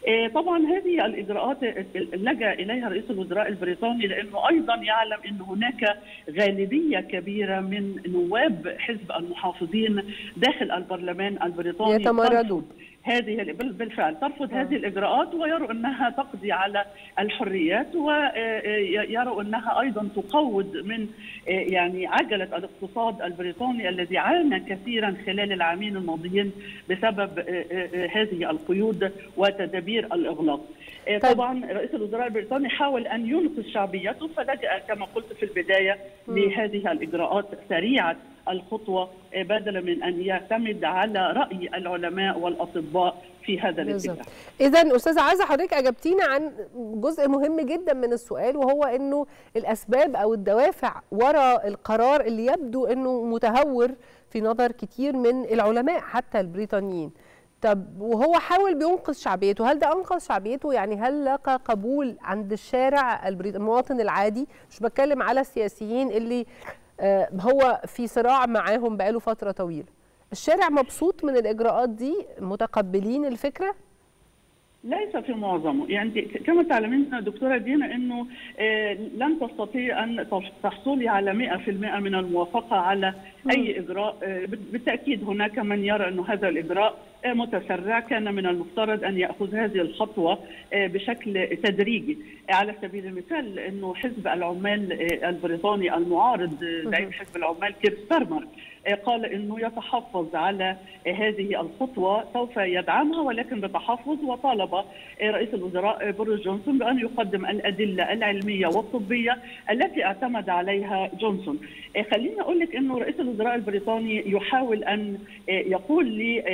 طبعا هذه الاجراءات لجا اليها رئيس الوزراء البريطاني لانه ايضا يعلم ان هناك غالبيه كبيره من نواب حزب المحافظين داخل البرلمان البريطاني يتمردون هذه بالفعل ترفض هذه الاجراءات ويروا انها تقضي على الحريات ويروا انها ايضا تقوض من يعني عجله الاقتصاد البريطاني الذي عانى كثيرا خلال العامين الماضيين بسبب هذه القيود وتدابير الاغلاق. طبعا رئيس الوزراء البريطاني حاول ان ينقذ شعبيته فلجا كما قلت في البدايه لهذه الاجراءات سريعه الخطوه بدلا من ان يعتمد على راي العلماء والاطباء في هذا الاتجاه. اذا استاذه عايزه حضرتك اجبتينا عن جزء مهم جدا من السؤال وهو انه الاسباب او الدوافع وراء القرار اللي يبدو انه متهور في نظر كتير من العلماء حتى البريطانيين. طب وهو حاول بينقذ شعبيته هل ده انقذ شعبيته يعني هل لقى قبول عند الشارع المواطن العادي مش بتكلم على السياسيين اللي هو في صراع معاهم بقاله فتره طويله الشارع مبسوط من الاجراءات دي متقبلين الفكره ليس في معظمه يعني كما تعلمين دكتوره دينا انه لن تستطيع ان تحصلي على 100% من الموافقه على اي اجراء بالتاكيد هناك من يرى انه هذا الاجراء متسرع كان من المفترض ان ياخذ هذه الخطوه بشكل تدريجي على سبيل المثال انه حزب العمال البريطاني المعارض زعيم حزب العمال كير ستارمر قال انه يتحفظ على هذه الخطوه سوف يدعمها ولكن بتحفظ وطالب رئيس الوزراء بوريس جونسون بان يقدم الادله العلميه والطبيه التي اعتمد عليها جونسون. خليني اقول لك انه رئيس الوزراء البريطاني يحاول ان يقول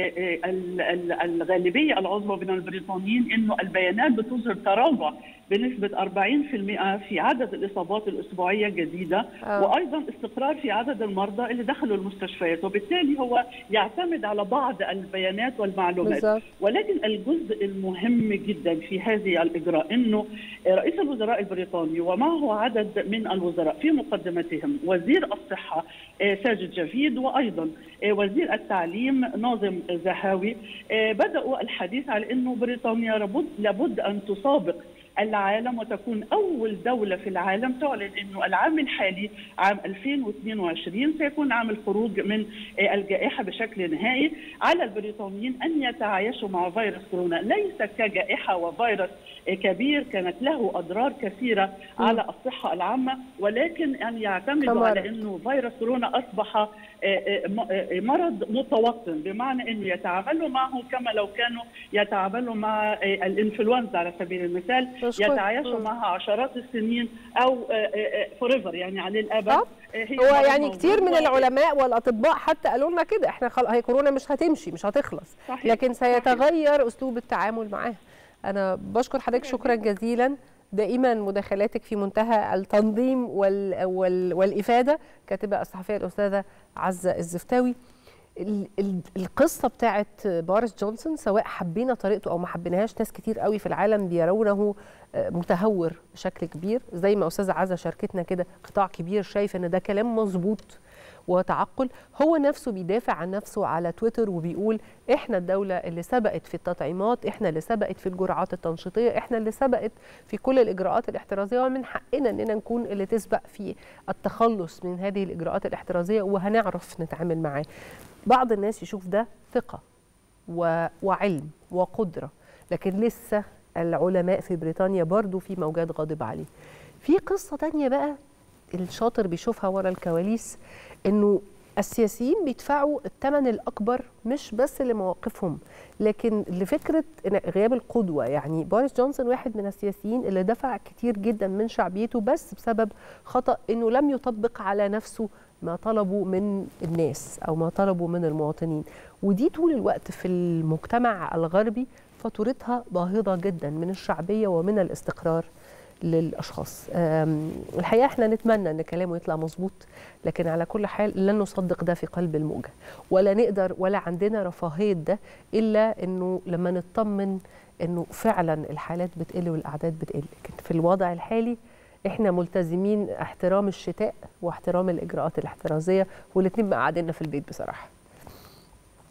للغالبيه العظمى من البريطانيين انه البيانات بتظهر تراجع بنسبة 40% في عدد الإصابات الأسبوعية الجديدة أوه. وأيضا استقرار في عدد المرضى اللي دخلوا المستشفيات وبالتالي هو يعتمد على بعض البيانات والمعلومات بالزبط. ولكن الجزء المهم جدا في هذه الإجراء أنه رئيس الوزراء البريطاني ومعه عدد من الوزراء في مقدمتهم وزير الصحة ساجد جافيد وأيضا وزير التعليم ناظم زهاوي بدأوا الحديث على أنه بريطانيا لابد, لابد أن تسابق العالم وتكون أول دولة في العالم تعلن أنه العام الحالي عام 2022 سيكون عام الخروج من الجائحة بشكل نهائي على البريطانيين أن يتعايشوا مع فيروس كورونا ليس كجائحة وفيروس كبير كانت له أضرار كثيرة م. على الصحة العامة ولكن أن يعتمدوا كمرض. على أنه فيروس كورونا أصبح مرض متوطن بمعنى أنه يتعاملوا معه كما لو كانوا يتعاملوا مع الإنفلونزا على سبيل المثال يتعايشوا معها عشرات السنين او فوريفر يعني على الابد هو يعني كتير من العلماء والاطباء حتى قالوا لنا كده احنا خل... هي كورونا مش هتمشي مش هتخلص صحيح. لكن سيتغير صحيح. اسلوب التعامل معاها انا بشكر حضرتك شكرا جزيلا دائما مداخلاتك في منتهى التنظيم وال... وال... والافاده كاتبه الصحفيه الاستاذه عزه الزفتاوي القصه بتاعت باريس جونسون سواء حبينا طريقته او ما حبيناهاش ناس كتير قوي في العالم بيرونه متهور بشكل كبير زي ما استاذه عزه شاركتنا كده قطاع كبير شايف ان ده كلام مظبوط وتعقل هو نفسه بيدافع عن نفسه على تويتر وبيقول احنا الدوله اللي سبقت في التطعيمات احنا اللي سبقت في الجرعات التنشيطيه احنا اللي سبقت في كل الاجراءات الاحترازيه ومن حقنا اننا نكون اللي تسبق في التخلص من هذه الاجراءات الاحترازيه وهنعرف نتعامل معاه بعض الناس يشوف ده ثقه و... وعلم وقدره لكن لسه العلماء في بريطانيا برضو في موجات غاضبه عليه في قصه تانية بقى الشاطر بيشوفها ورا الكواليس انه السياسيين بيدفعوا الثمن الاكبر مش بس لمواقفهم لكن لفكره غياب القدوه يعني بوريس جونسون واحد من السياسيين اللي دفع كتير جدا من شعبيته بس بسبب خطا انه لم يطبق على نفسه ما طلبوا من الناس او ما طلبوا من المواطنين ودي طول الوقت في المجتمع الغربي فاتورتها باهظه جدا من الشعبيه ومن الاستقرار للاشخاص الحقيقه احنا نتمنى ان كلامه يطلع مظبوط لكن على كل حال لن نصدق ده في قلب الموجه ولا نقدر ولا عندنا رفاهيه ده الا انه لما نطمن انه فعلا الحالات بتقل والاعداد بتقل لكن في الوضع الحالي احنا ملتزمين احترام الشتاء واحترام الاجراءات الاحترازيه والاثنين مقعديننا في البيت بصراحه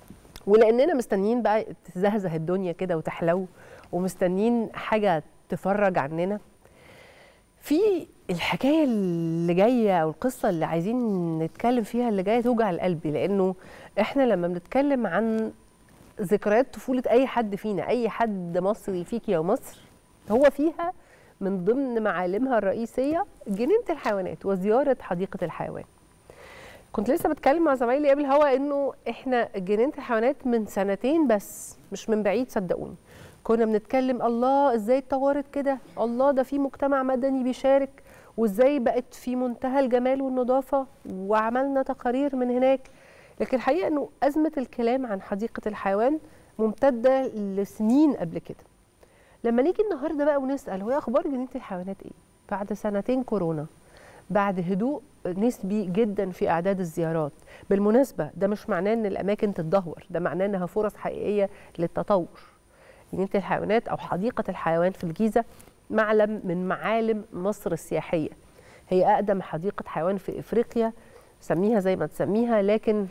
ولاننا مستنيين بقى تزهزه الدنيا كده وتحلو ومستنيين حاجه تفرج عننا في الحكايه اللي جايه او القصه اللي عايزين نتكلم فيها اللي جايه توجع القلب لانه احنا لما بنتكلم عن ذكريات طفوله اي حد فينا اي حد مصري فيك يا مصر هو فيها من ضمن معالمها الرئيسيه جنينه الحيوانات وزياره حديقه الحيوان كنت لسه بتكلم مع زمايلي قبل الهوا انه احنا جنينه الحيوانات من سنتين بس مش من بعيد صدقوني كنا بنتكلم الله ازاي اتطورت كده الله ده في مجتمع مدني بيشارك وازاي بقت في منتهى الجمال والنظافه وعملنا تقارير من هناك لكن الحقيقه انه ازمه الكلام عن حديقه الحيوان ممتده لسنين قبل كده لما نيجي النهارده بقى ونسال هو اخبار جنينه الحيوانات ايه بعد سنتين كورونا بعد هدوء نسبي جدا في اعداد الزيارات بالمناسبه ده مش معناه ان الاماكن تتدهور ده معناه انها فرص حقيقيه للتطور جنينه الحيوانات او حديقه الحيوان في الجيزه معلم من معالم مصر السياحيه هي اقدم حديقه حيوان في افريقيا سميها زي ما تسميها لكن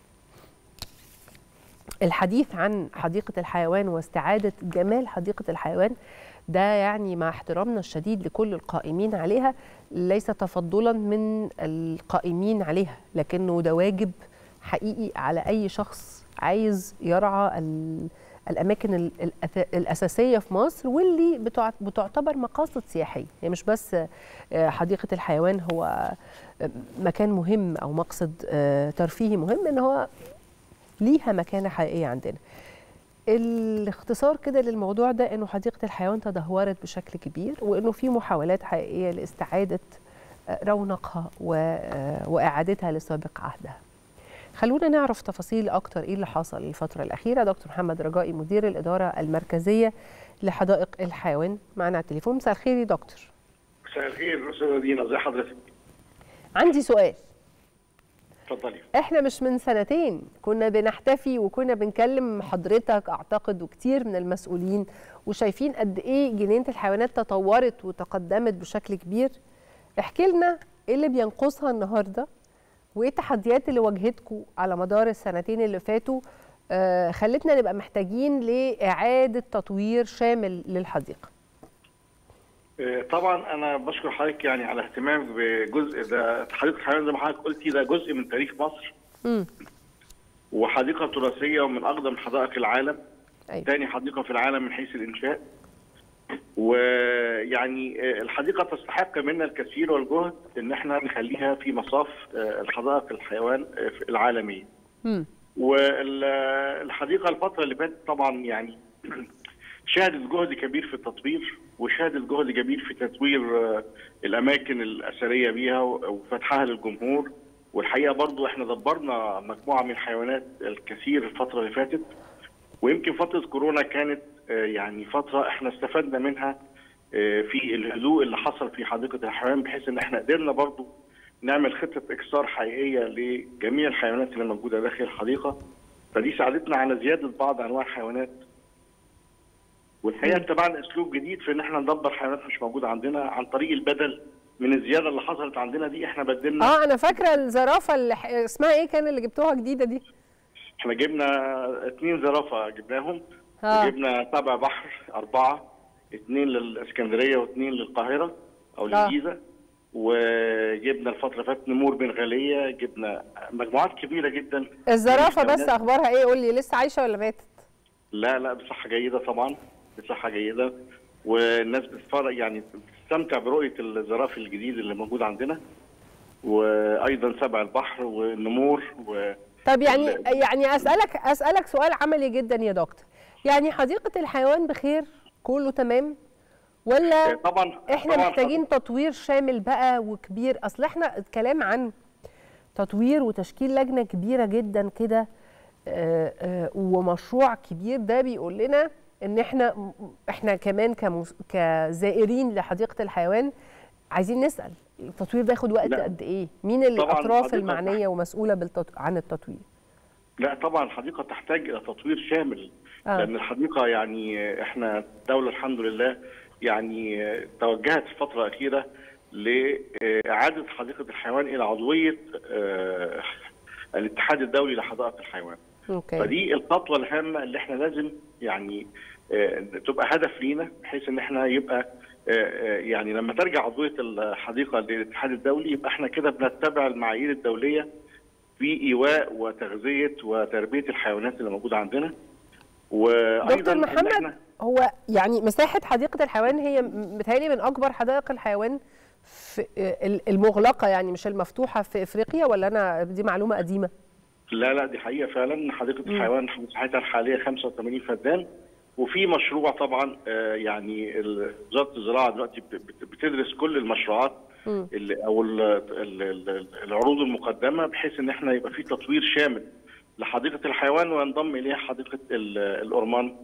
الحديث عن حديقه الحيوان واستعاده جمال حديقه الحيوان ده يعني مع احترامنا الشديد لكل القائمين عليها ليس تفضلا من القائمين عليها لكنه ده واجب حقيقي على اي شخص عايز يرعى الاماكن الاساسيه في مصر واللي بتعتبر مقاصد سياحيه هي مش بس حديقه الحيوان هو مكان مهم او مقصد ترفيهي مهم ان هو ليها مكانه حقيقيه عندنا الاختصار كده للموضوع ده انه حديقه الحيوان تدهورت بشكل كبير وانه في محاولات حقيقيه لاستعاده رونقها واعادتها لسابق عهدها خلونا نعرف تفاصيل اكتر ايه اللي حصل الفتره الاخيره دكتور محمد رجائي مدير الاداره المركزيه لحدائق الحيوان معنا على التليفون مساء الخير يا دكتور مساء الخير استاذه دينا ازي حضرتك عندي سؤال اتفضلي احنا مش من سنتين كنا بنحتفي وكنا بنكلم حضرتك اعتقد وكتير من المسؤولين وشايفين قد ايه جنينه الحيوانات تطورت وتقدمت بشكل كبير احكي لنا ايه اللي بينقصها النهارده وايه التحديات اللي واجهتكم على مدار السنتين اللي فاتوا آه خلتنا نبقى محتاجين لاعاده تطوير شامل للحديقه طبعا انا بشكر حضرتك يعني على اهتمامك بجزء ده حديقه الحيوان زي ما حضرتك قلتي ده جزء من تاريخ مصر م. وحديقه تراثيه ومن اقدم حدائق العالم أيوة. ثاني حديقه في العالم من حيث الانشاء ويعني الحديقه تستحق منا الكثير والجهد ان احنا نخليها في مصاف الحدائق الحيوان العالميه. م. والحديقه الفتره اللي فاتت طبعا يعني شهدت جهد كبير في التطوير وشهدت جهد كبير في تطوير الاماكن الاثريه بيها وفتحها للجمهور والحقيقه برضو احنا دبرنا مجموعه من الحيوانات الكثير الفتره اللي فاتت ويمكن فتره كورونا كانت يعني فتره احنا استفدنا منها في الهدوء اللي حصل في حديقه الحيوان بحيث ان احنا قدرنا برضو نعمل خطه اكسار حقيقيه لجميع الحيوانات اللي موجوده داخل الحديقه فدي ساعدتنا على زياده بعض انواع الحيوانات والحقيقه اتبعنا اسلوب جديد في ان احنا ندبر حيوانات مش موجوده عندنا عن طريق البدل من الزياده اللي حصلت عندنا دي احنا بدلنا اه انا فاكره الزرافه اللي ح... اسمها ايه كان اللي جبتوها جديده دي احنا جبنا اثنين زرافه جبناهم آه. وجبنا سبع بحر اربعه اثنين للاسكندريه واثنين للقاهره او آه. للجيزه وجبنا الفتره اللي فاتت نمور بنغاليه جبنا مجموعات كبيره جدا الزرافه بس الحيوانات. اخبارها ايه قول لي لسه عايشه ولا ماتت لا لا بصحة جيدة طبعا بصحة جيدة والناس بتتفرج يعني بتستمتع برؤية الزرافة الجديد اللي موجود عندنا وأيضا سبع البحر والنمور و طب يعني ال- يعني اسالك اسالك سؤال عملي جدا يا دكتور يعني حديقه الحيوان بخير كله تمام ولا طبعا احنا طبعا محتاجين تطوير شامل بقى وكبير اصل احنا الكلام عن تطوير وتشكيل لجنه كبيره جدا كده آه، آه، ومشروع كبير ده بيقول لنا ان احنا احنا كمان كمس- كزائرين لحديقه الحيوان عايزين نسال التطوير ده ياخد وقت لا. قد ايه مين اللي طبعاً الاطراف حديقة المعنيه ومسؤوله بالتط... عن التطوير لا طبعا الحديقة تحتاج إلى تطوير شامل آه. لأن الحديقة يعني إحنا الدولة الحمد لله يعني توجهت في الفترة الأخيرة لإعادة حديقة الحيوان إلى عضوية آه، الاتحاد الدولي لحدائق الحيوان اوكي فدي الخطوه الهامه اللي احنا لازم يعني آه، تبقى هدف لينا بحيث ان احنا يبقى آه، آه، يعني لما ترجع عضويه الحديقه للاتحاد الدولي يبقى احنا كده بنتبع المعايير الدوليه في ايواء وتغذيه وتربيه الحيوانات اللي موجوده عندنا وايضا دكتور إن محمد إحنا- هو يعني مساحه حديقه الحيوان هي متهيألي من اكبر حدائق الحيوان في ال- المغلقه يعني مش المفتوحه في افريقيا ولا انا دي معلومه قديمه لا لا دي حقيقه فعلا حديقه الحيوان مساحتها الحاليه 85 فدان وفي مشروع طبعا آه، يعني ال- وزاره الزراعه دلوقتي بت- بت- بتدرس كل المشروعات مم. اللي او ال- ال- ال- العروض المقدمه بحيث ان احنا يبقى في تطوير شامل لحديقه الحيوان وينضم اليها حديقه ال- الأورمان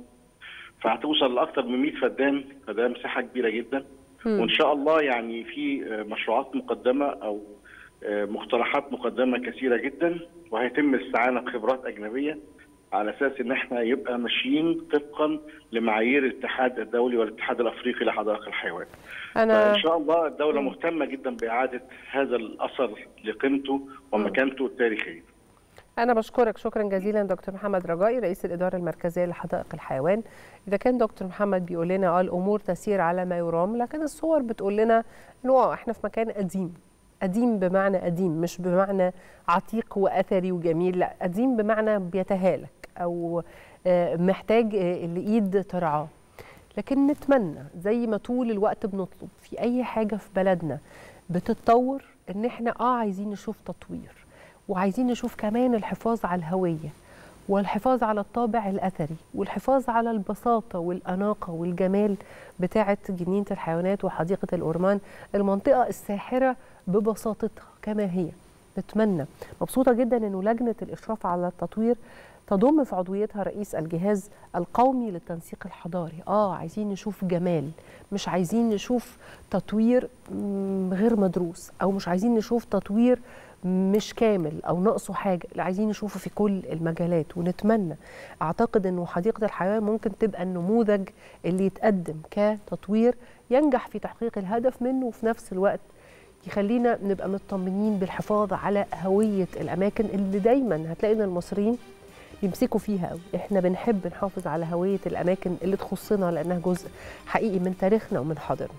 فهتوصل لاكثر من 100 فدان فده مساحه كبيره جدا وان شاء الله يعني في آه، مشروعات مقدمه او آه، مقترحات مقدمه كثيره جدا وهيتم الاستعانه بخبرات اجنبيه على اساس ان احنا يبقى ماشيين طبقا لمعايير الاتحاد الدولي والاتحاد الافريقي لحدائق الحيوان. انا فان شاء الله الدوله مهتمه جدا باعاده هذا الاثر لقيمته ومكانته التاريخيه. أنا بشكرك شكرا جزيلا دكتور محمد رجائي رئيس الإدارة المركزية لحدائق الحيوان إذا كان دكتور محمد بيقول لنا اه الأمور تسير على ما يرام لكن الصور بتقول لنا إنه آه إحنا في مكان قديم قديم بمعنى قديم مش بمعنى عتيق وأثري وجميل لا قديم بمعنى بيتهالك أو آه، محتاج آه، لإيد ترعاه لكن نتمنى زي ما طول الوقت بنطلب في أي حاجة في بلدنا بتتطور إن إحنا آه عايزين نشوف تطوير وعايزين نشوف كمان الحفاظ على الهوية والحفاظ على الطابع الأثري والحفاظ على البساطة والأناقة والجمال بتاعة جنينة الحيوانات وحديقة الأورمان المنطقة الساحرة ببساطتها كما هي نتمنى مبسوطة جدا أنه لجنة الإشراف على التطوير تضم في عضويتها رئيس الجهاز القومي للتنسيق الحضاري اه عايزين نشوف جمال مش عايزين نشوف تطوير مم، غير مدروس او مش عايزين نشوف تطوير مش كامل او ناقصه حاجه لا عايزين نشوفه في كل المجالات ونتمنى اعتقد انه حديقه الحيوان ممكن تبقى النموذج اللي يتقدم كتطوير ينجح في تحقيق الهدف منه وفي نفس الوقت يخلينا نبقى مطمنين بالحفاظ على هويه الاماكن اللي دايما هتلاقي ان المصريين بيمسكوا فيها قوي احنا بنحب نحافظ على هويه الاماكن اللي تخصنا لانها جزء حقيقي من تاريخنا ومن حاضرنا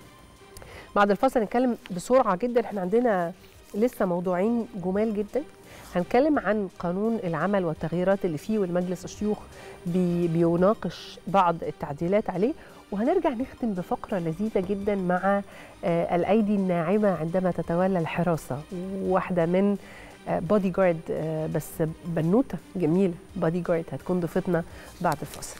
بعد الفاصل نتكلم بسرعه جدا احنا عندنا لسه موضوعين جمال جدا هنتكلم عن قانون العمل والتغييرات اللي فيه والمجلس الشيوخ بي بيناقش بعض التعديلات عليه وهنرجع نختم بفقرة لذيذة جدا مع آه الأيدي الناعمة عندما تتولى الحراسة واحدة من بودي جارد بس بنوتة جميلة بودي جارد هتكون ضيفتنا بعد الفاصل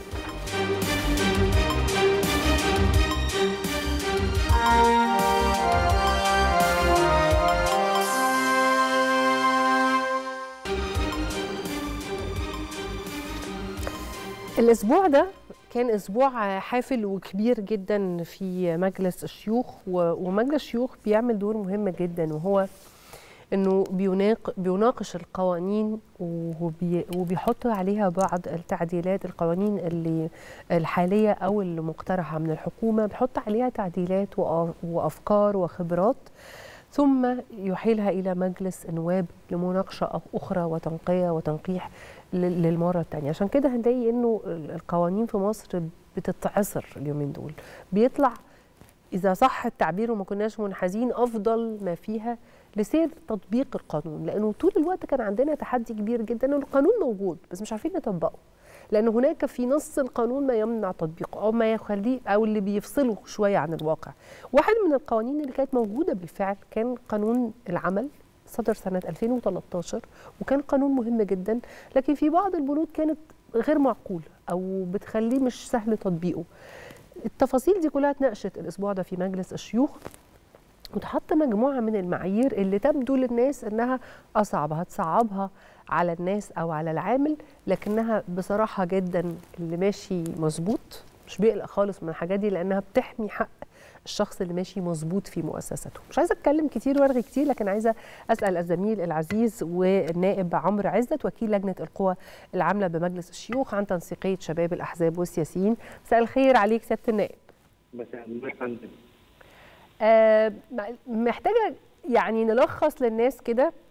الاسبوع ده كان اسبوع حافل وكبير جدا في مجلس الشيوخ و- ومجلس الشيوخ بيعمل دور مهم جدا وهو انه بيناق بيناقش القوانين وبي وبيحط عليها بعض التعديلات القوانين اللي الحاليه او اللي مقترحه من الحكومه بيحط عليها تعديلات وأ- وافكار وخبرات ثم يحيلها الى مجلس النواب لمناقشه اخرى وتنقيه وتنقيح لل- للمره الثانيه عشان كده هنلاقي انه ال- القوانين في مصر بتتعصر اليومين دول بيطلع اذا صح التعبير وما كناش منحازين افضل ما فيها لسير تطبيق القانون لانه طول الوقت كان عندنا تحدي كبير جدا انه القانون موجود بس مش عارفين نطبقه لان هناك في نص القانون ما يمنع تطبيقه او ما يخليه او اللي بيفصله شويه عن الواقع واحد من القوانين اللي كانت موجوده بالفعل كان قانون العمل صدر سنه 2013 وكان قانون مهم جدا لكن في بعض البنود كانت غير معقوله او بتخليه مش سهل تطبيقه التفاصيل دي كلها اتناقشت الاسبوع ده في مجلس الشيوخ وتحط مجموعه من المعايير اللي تبدو للناس انها اصعب هتصعبها على الناس او على العامل لكنها بصراحه جدا اللي ماشي مظبوط مش بيقلق خالص من الحاجات دي لانها بتحمي حق الشخص اللي ماشي مظبوط في مؤسسته مش عايزه اتكلم كتير وارغي كتير لكن عايزه اسال الزميل العزيز والنائب عمرو عزت وكيل لجنه القوى العامله بمجلس الشيوخ عن تنسيقيه شباب الاحزاب والسياسيين مساء الخير عليك سياده النائب مساء النور يا فندم آه محتاجه يعني نلخص للناس كده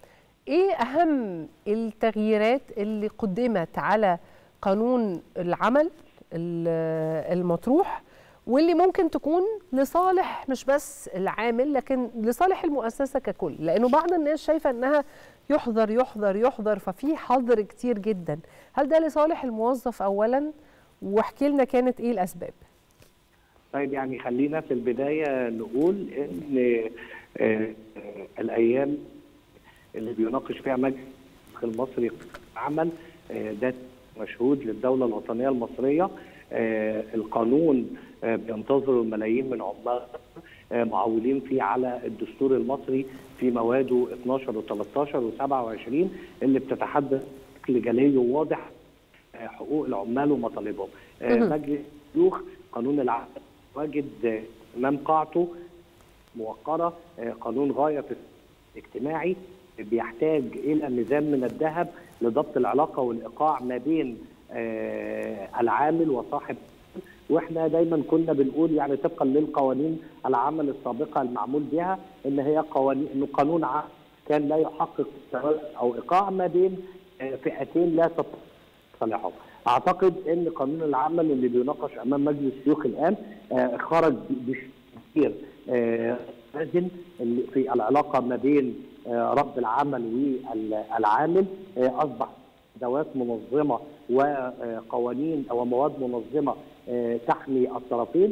ايه اهم التغييرات اللي قدمت على قانون العمل ال- المطروح واللي ممكن تكون لصالح مش بس العامل لكن لصالح المؤسسه ككل لانه بعض الناس شايفه انها يحظر يحظر يحظر ففي حظر كتير جدا هل ده لصالح الموظف اولا واحكي لنا كانت ايه الاسباب طيب يعني خلينا في البداية نقول إن آه، الأيام اللي بيناقش فيها مجلس المصري عمل آه، ده مشهود للدولة الوطنية المصرية آه، القانون آه، بينتظره الملايين من عمال آه، معولين فيه على الدستور المصري في مواده 12 و13 و27 اللي بتتحدث بشكل جلي وواضح آه، حقوق العمال ومطالبهم آه، مهم. مجلس الشيوخ قانون العمل واجد آه، امام قاعته موقره آه، قانون غايه في اجتماعي بيحتاج الى ميزان من الذهب لضبط العلاقه والايقاع ما بين آه، العامل وصاحب واحنا دايما كنا بنقول يعني طبقا للقوانين العمل السابقه المعمول بها ان هي قوانين انه قانون عام كان لا يحقق توازن او ايقاع ما بين آه، فئتين لا تصالحهم. اعتقد ان قانون العمل اللي بيناقش امام مجلس الشيوخ الان آه، خرج بكثير لازم اللي في العلاقه ما بين آه، رب العمل والعامل آه، اصبح ادوات منظمه وقوانين او مواد منظمه آه، تحمي الطرفين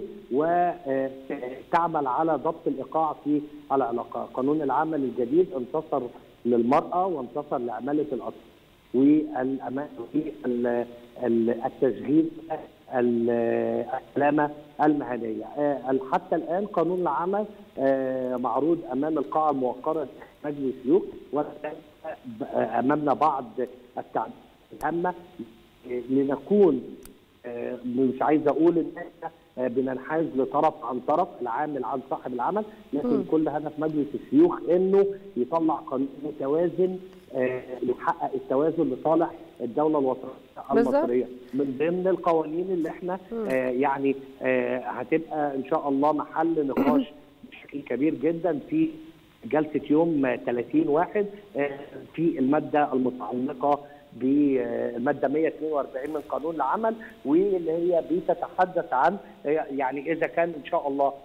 وتعمل على ضبط الايقاع في العلاقه. قانون العمل الجديد انتصر للمراه وانتصر لعماله الاطفال والأمان والتشغيل السلامة المهنية آه، حتى الآن قانون العمل آه، معروض أمام القاعة الموقرة مجلس الشيوخ وأمامنا بعض التعديلات الهامة لنكون آه، مش عايز أقول إن إحنا آه، بننحاز لطرف عن طرف العامل عن صاحب العمل لكن مم. كل هدف مجلس الشيوخ انه يطلع قانون متوازن آه، يحقق التوازن لصالح الدوله الوطنيه بالظبط. المصريه من ضمن القوانين اللي احنا آه، يعني آه، هتبقى ان شاء الله محل نقاش بشكل كبير جدا في جلسه يوم 30 واحد آه، في الماده المتعلقه بالماده 142 من قانون العمل واللي هي بتتحدث عن آه، يعني اذا كان ان شاء الله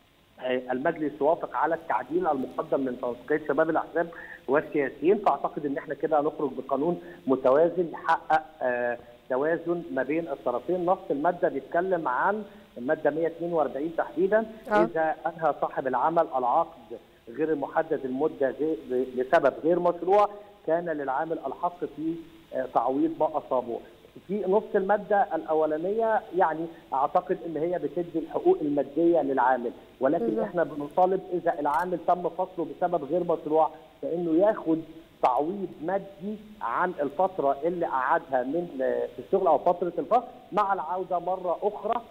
آه، المجلس يوافق على التعديل المقدم من تنسيقيه شباب الاحزاب والسياسيين فاعتقد ان احنا كده هنخرج بقانون متوازن يحقق آه، توازن ما بين الطرفين نص الماده بيتكلم عن الماده 142 تحديدا آه. اذا انهى صاحب العمل العقد غير المحدد المده غير- لسبب غير مشروع كان للعامل الحق في آه، تعويض ما اصابه في نص الماده الاولانيه يعني اعتقد ان هي بتدي الحقوق الماديه للعامل ولكن بالظبط. احنا بنطالب اذا العامل تم فصله بسبب غير مشروع فانه ياخد تعويض مادي عن الفتره اللي قعدها من آه، في الشغل او فتره الفصل مع العوده مره اخرى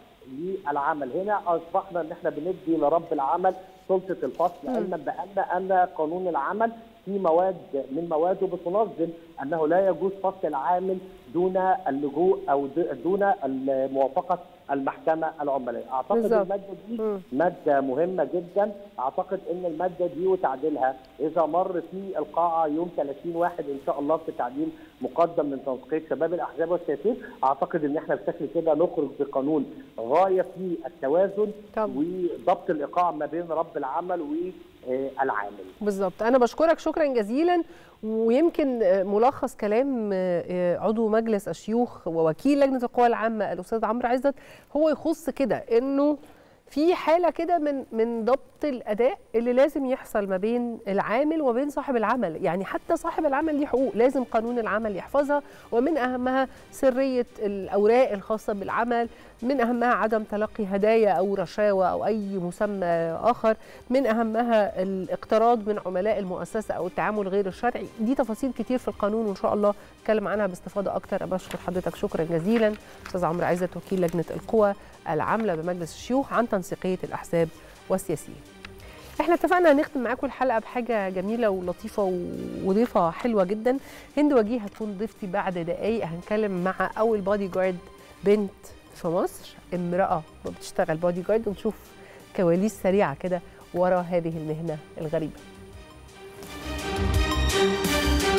للعمل هنا اصبحنا ان احنا بندي لرب العمل سلطه الفصل علما بان ان قانون العمل في مواد من مواده بتنظم انه لا يجوز فصل العامل دون اللجوء او د- دون موافقه المحكمه العماليه، اعتقد بالظبط. الماده دي مم. ماده مهمه جدا، اعتقد ان الماده دي وتعديلها اذا مر في القاعه يوم 30 واحد ان شاء الله في تعديل مقدم من تنسيقيه شباب الاحزاب والسياسيين، اعتقد ان احنا بشكل كده نخرج بقانون غايه في التوازن طب. وضبط الايقاع ما بين رب العمل والعامل. بالظبط انا بشكرك شكرا جزيلا ويمكن آه، ملخص كلام آه، آه، عضو مجلس الشيوخ ووكيل لجنه القوى العامه الاستاذ عمرو عزت هو يخص كده انه في حاله كده من من ضبط الاداء اللي لازم يحصل ما بين العامل وبين صاحب العمل يعني حتى صاحب العمل ليه حقوق لازم قانون العمل يحفظها ومن اهمها سريه الاوراق الخاصه بالعمل من اهمها عدم تلقي هدايا او رشاوى او اي مسمى اخر من اهمها الاقتراض من عملاء المؤسسه او التعامل غير الشرعي دي تفاصيل كتير في القانون وان شاء الله نتكلم عنها باستفاضه اكتر بشكر حضرتك شكرا جزيلا استاذ عمرو عزت وكيل لجنه القوى العامله بمجلس الشيوخ عن تنسيقيه الاحزاب والسياسيين احنا اتفقنا هنختم معاكم الحلقه بحاجه جميله ولطيفه و- وضيفه حلوه جدا هند وجيه هتكون ضيفتي بعد دقايق هنتكلم مع اول بادي جارد بنت في مصر امراه بتشتغل بادي جارد ونشوف كواليس سريعه كده ورا هذه المهنه الغريبه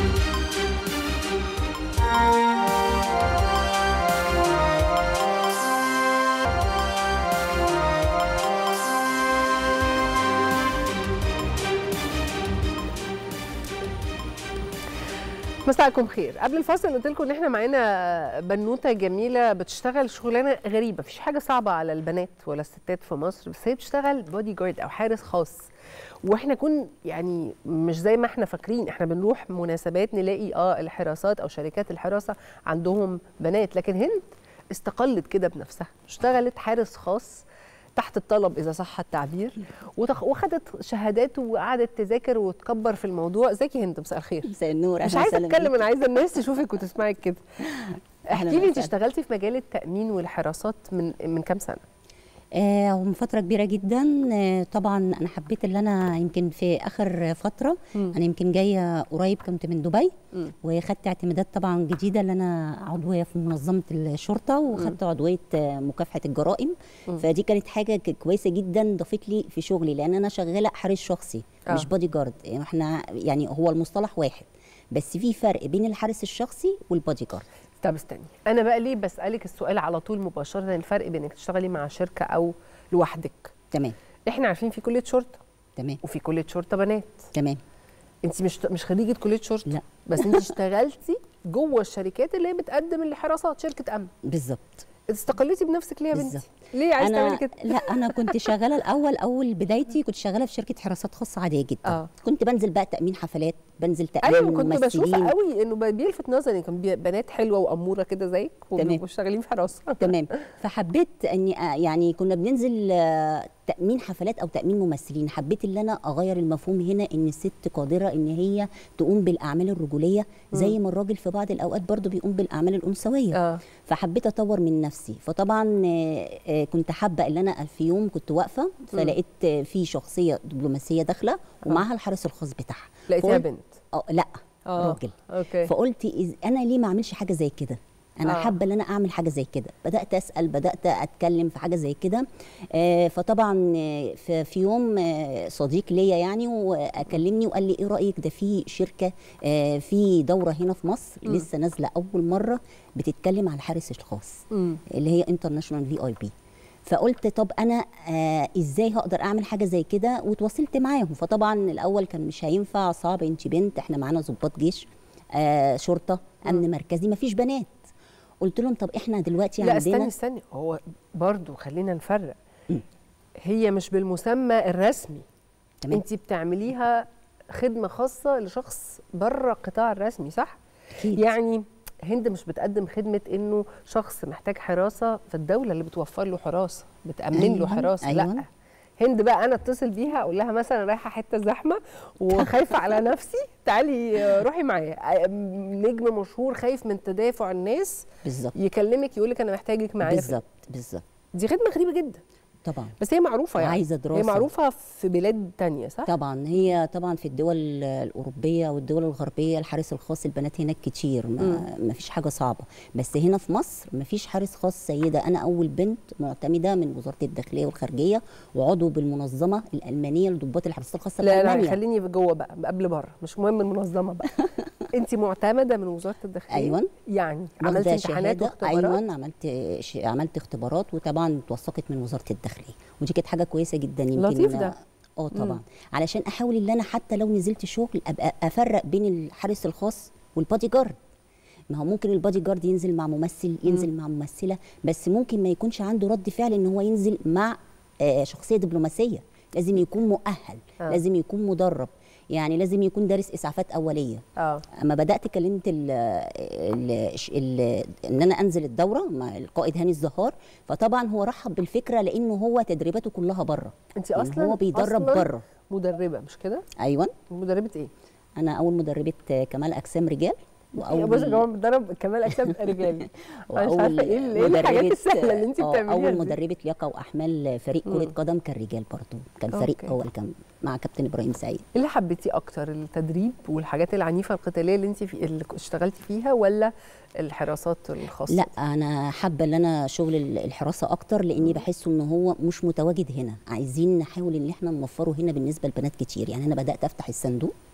مساءكم خير قبل الفاصل قلت لكم ان احنا معانا بنوته جميله بتشتغل شغلانه غريبه مفيش حاجه صعبه على البنات ولا الستات في مصر بس هي بتشتغل بودي جارد او حارس خاص واحنا كون يعني مش زي ما احنا فاكرين احنا بنروح مناسبات نلاقي اه الحراسات او شركات الحراسه عندهم بنات لكن هند استقلت كده بنفسها اشتغلت حارس خاص تحت الطلب اذا صح التعبير وتخ... وخدت شهادات وقعدت تذاكر وتكبر في الموضوع ازيك يا هند مساء الخير مساء النور مش أهلاً عايزه وسهلاً اتكلم بيك. انا عايزه الناس تشوفك وتسمعك كده أهلاً احكي لي انت وسهلاً. اشتغلتي في مجال التامين والحراسات من من كام سنه آه ومن فترة كبيرة جدا آه طبعا أنا حبيت اللي أنا يمكن في آخر فترة مم. أنا يمكن جاية قريب كنت من دبي مم. وخدت اعتمادات طبعا جديدة اللي أنا عضوية في منظمة الشرطة وخدت عضوية آه، مكافحة الجرائم فدي كانت حاجة ك- كويسة جدا ضافت لي في شغلي لأن أنا شغالة حارس شخصي آه. مش بودي جارد احنا يعني هو المصطلح واحد بس في فرق بين الحارس الشخصي والبودي جارد طب استني انا بقى ليه بسالك السؤال على طول مباشره الفرق بين انك تشتغلي مع شركه او لوحدك تمام احنا عارفين في كليه شرطه تمام وفي كليه شرطه بنات تمام انت مش مش خريجه كليه شرطه لا. بس انت اشتغلتي جوه الشركات اللي هي بتقدم الحراسات شركه امن بالظبط استقلتي بنفسك ليه يا بنتي بالظبط. ليه عايزه تعملي انا كده لا انا كنت شغاله الاول اول بدايتي كنت شغاله في شركه حراسات خاصه عاديه جدا آه. كنت بنزل بقى تامين حفلات بنزل تامين ايوه كنت بشوف ممثلين. قوي انه بيلفت نظري كان بي- بنات حلوه واموره كده زيك تمام. وشغالين في حراسه تمام فحبيت اني آه، يعني كنا بننزل آه، تامين حفلات او تامين ممثلين حبيت ان انا اغير المفهوم هنا ان الست قادره ان هي تقوم بالاعمال الرجوليه زي ما الراجل في بعض الاوقات برضو بيقوم بالاعمال الانثويه اه فحبيت اطور من نفسي فطبعا آه، آه، كنت حابه ان انا في يوم كنت واقفه فلقيت آه، في شخصيه دبلوماسيه داخله ومعاها الحارس الخاص بتاعها لقيتيها فقلت- بنت اه لا آه، راجل اوكي فقلت إز انا ليه ما اعملش حاجه زي كده انا آه. حابه ان انا اعمل حاجه زي كده بدات اسال بدات اتكلم في حاجه زي كده آه، فطبعا آه، في في يوم آه، صديق ليا يعني وكلمني وقال لي ايه رايك ده في شركه آه، في دوره هنا في مصر لسه نازله اول مره بتتكلم على الحارس الخاص مم. اللي هي انترناشونال في اي بي فقلت طب انا آه ازاي هقدر اعمل حاجه زي كده وتواصلت معاهم فطبعا الاول كان مش هينفع صعب انت بنت احنا معانا ضباط جيش آه شرطه امن مركزي مفيش بنات قلت لهم طب احنا دلوقتي لا عندنا استني استني هو برضو خلينا نفرق هي مش بالمسمى الرسمي تمام انت بتعمليها خدمه خاصه لشخص بره القطاع الرسمي صح أكيد. يعني هند مش بتقدم خدمه انه شخص محتاج حراسه في الدوله اللي بتوفر له حراسه بتامن له أيوة، حراسه لا أيوة. هند بقى انا اتصل بيها اقول لها مثلا رايحه حته زحمه وخايفه على نفسي تعالي آه، روحي معايا آه، نجم مشهور خايف من تدافع الناس بالظبط يكلمك يقول لك انا محتاجك معايا في- بالظبط بالظبط دي خدمه غريبه جدا طبعا بس هي معروفه يعني وعايزة هي دراسة. معروفه في بلاد تانية صح طبعا هي طبعا في الدول الاوروبيه والدول الغربيه الحارس الخاص البنات هناك كتير ما, ما فيش حاجه صعبه بس هنا في مصر ما فيش حارس خاص سيده انا اول بنت معتمده من وزاره الداخليه والخارجيه وعضو بالمنظمه الالمانيه لضباط الحراسات الخاصه لا لا بألمانيا. خليني جوه بقى قبل بره مش مهم المنظمه بقى انت معتمده من وزاره الداخليه أيوة. يعني واخدة عملتي امتحانات شهادة. واختبارات ايوه عملت ش... عملت اختبارات وطبعا اتوثقت من وزاره الداخليه ودي كانت حاجه كويسه جدا يمكن لطيف ده. اه طبعا علشان احاول ان انا حتى لو نزلت شغل ابقى افرق بين الحارس الخاص والبادي جارد ما هو ممكن البادي جارد ينزل مع ممثل ينزل مع ممثله بس ممكن ما يكونش عنده رد فعل ان هو ينزل مع آه، شخصيه دبلوماسيه لازم يكون مؤهل آه. لازم يكون مدرب يعني لازم يكون دارس اسعافات اوليه اه اما بدات كلمت ال ال ال ان انا انزل الدوره مع القائد هاني الزهار فطبعا هو رحب بالفكره لانه هو تدريباته كلها بره انت يعني اصلا هو بيدرب أصلاً بره مدربه مش كده ايوه مدربه ايه انا اول مدربه كمال اجسام رجال يا بص يا جماعه بتدرب كمال اجسام رجالي انا مش وأول عارفه ايه ال- ايه الحاجات مدربة- السهله اللي انت آه، بتعمليها اول دي. مدربه لياقه واحمال فريق كره قدم كان رجال برضه كان فريق أوكي. اول كان مع كابتن ابراهيم سعيد ايه اللي حبيتيه اكتر التدريب والحاجات العنيفه القتاليه اللي انت في اللي اشتغلتي فيها ولا الحراسات الخاصه لا انا حابه ان انا شغل ال- الحراسه اكتر لاني بحس ان هو مش متواجد هنا عايزين نحاول ان احنا نوفره هنا بالنسبه لبنات كتير يعني انا بدات افتح الصندوق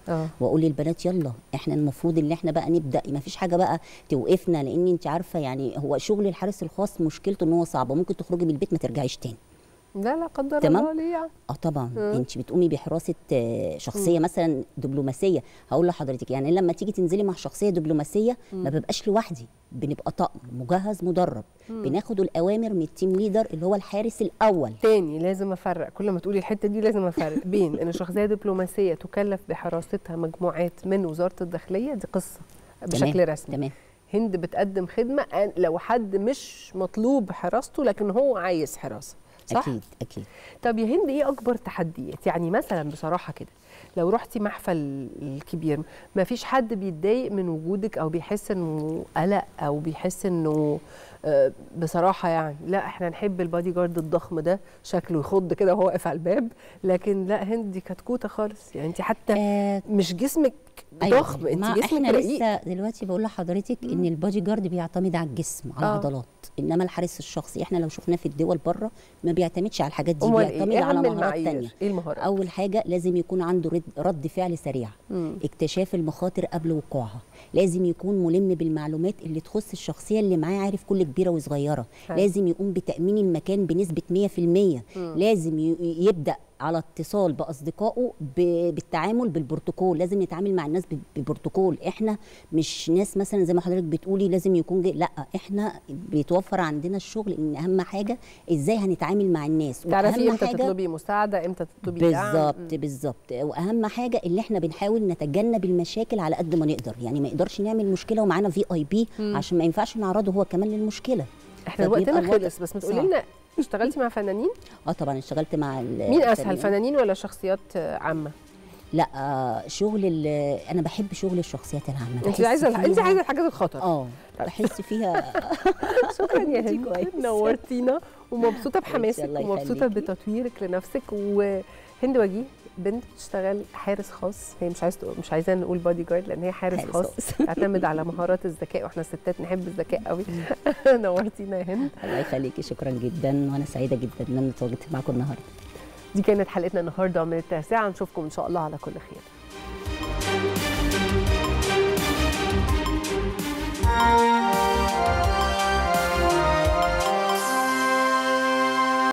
اه واقول للبنات يلا احنا المفروض ان احنا بقى نبدا ما فيش حاجه بقى توقفنا لان انت عارفه يعني هو شغل الحارس الخاص مشكلته ان هو صعب ممكن تخرجي من البيت ما ترجعيش تاني لا لا قدر تمام. الله ليه يعني اه طبعا مم. انت بتقومي بحراسه آه، شخصيه مثلا دبلوماسيه هقول لحضرتك يعني لما تيجي تنزلي مع شخصيه دبلوماسيه ما ببقاش لوحدي بنبقى طقم مجهز مدرب بناخد الاوامر من التيم ليدر اللي هو الحارس الاول تاني لازم افرق كل ما تقولي الحته دي لازم افرق بين ان شخصيه دبلوماسيه تكلف بحراستها مجموعات من وزاره الداخليه دي قصه بشكل تمام، رسمي تمام هند بتقدم خدمه أن- لو حد مش مطلوب حراسته لكن هو عايز حراسه صح اكيد اكيد طب يا هند ايه اكبر تحديات يعني مثلا بصراحه كده لو رحتي محفل الكبير ما فيش حد بيتضايق من وجودك او بيحس انه قلق او بيحس انه آه، بصراحه يعني لا احنا نحب البادي جارد الضخم ده شكله يخض كده وهو واقف على الباب لكن لا هند دي كتكوته خالص يعني انت حتى آه مش جسمك أيوة. ضخم انت ما جسمك احنا رقيق لسه دلوقتي بقول لحضرتك ان البادي جارد بيعتمد على الجسم على آه. العضلات انما الحارس الشخصي احنا لو شفناه في الدول بره ما بيعتمدش على الحاجات دي امال بيعتمد ايه على اهم مهارات المعايير تانية ايه المهارات اول حاجه لازم يكون عنده رد, رد فعل سريع مم. اكتشاف المخاطر قبل وقوعها لازم يكون ملم بالمعلومات اللي تخص الشخصيه اللي معاه عارف كل كبيره وصغيره حلو. لازم يقوم بتامين المكان بنسبه 100% لازم ي- يبدا على اتصال باصدقائه ب- بالتعامل بالبروتوكول لازم نتعامل مع الناس ب- ببروتوكول احنا مش ناس مثلا زي ما حضرتك بتقولي لازم يكون جي لا احنا بيتوفر عندنا الشغل ان اهم حاجه ازاي هنتعامل مع الناس تعرفي وأهم امتى حاجة- تطلبي مساعده امتى تطلبي دعم بالظبط بالظبط واهم حاجه اللي احنا بنحاول نتجنب المشاكل على قد ما نقدر يعني ما نقدرش نعمل مشكله ومعانا في اي بي عشان ما ينفعش نعرضه هو كمان للمشكله احنا فبيبقى وقتنا الوضع خلص بس ما تقولي صعب. لنا اشتغلتي مع فنانين اه طبعا اشتغلت مع ال- مين اسهل الفنانين. فنانين ولا شخصيات آه، عامه لا آه شغل ال- انا بحب شغل الشخصيات العامه انت بحس عايزه انت فيها- عايزه الحاجات الخطر اه بحس فيها شكرا يا دي هند كويس. نورتينا ومبسوطه بحماسك الله ومبسوطه يخليكي. بتطويرك لنفسك وهند وجيه بنت بتشتغل حارس خاص هي مش عايزه تقول- مش عايزاها نقول بادي جارد لان هي حارس, حارس خاص خاص. تعتمد على مهارات الذكاء واحنا الستات نحب الذكاء قوي نورتينا يا هند الله يخليكي شكرا جدا وانا سعيده جدا ان انا اتواجدت معاكم النهارده دي كانت حلقتنا النهارده من التاسعه نشوفكم ان شاء الله على كل خير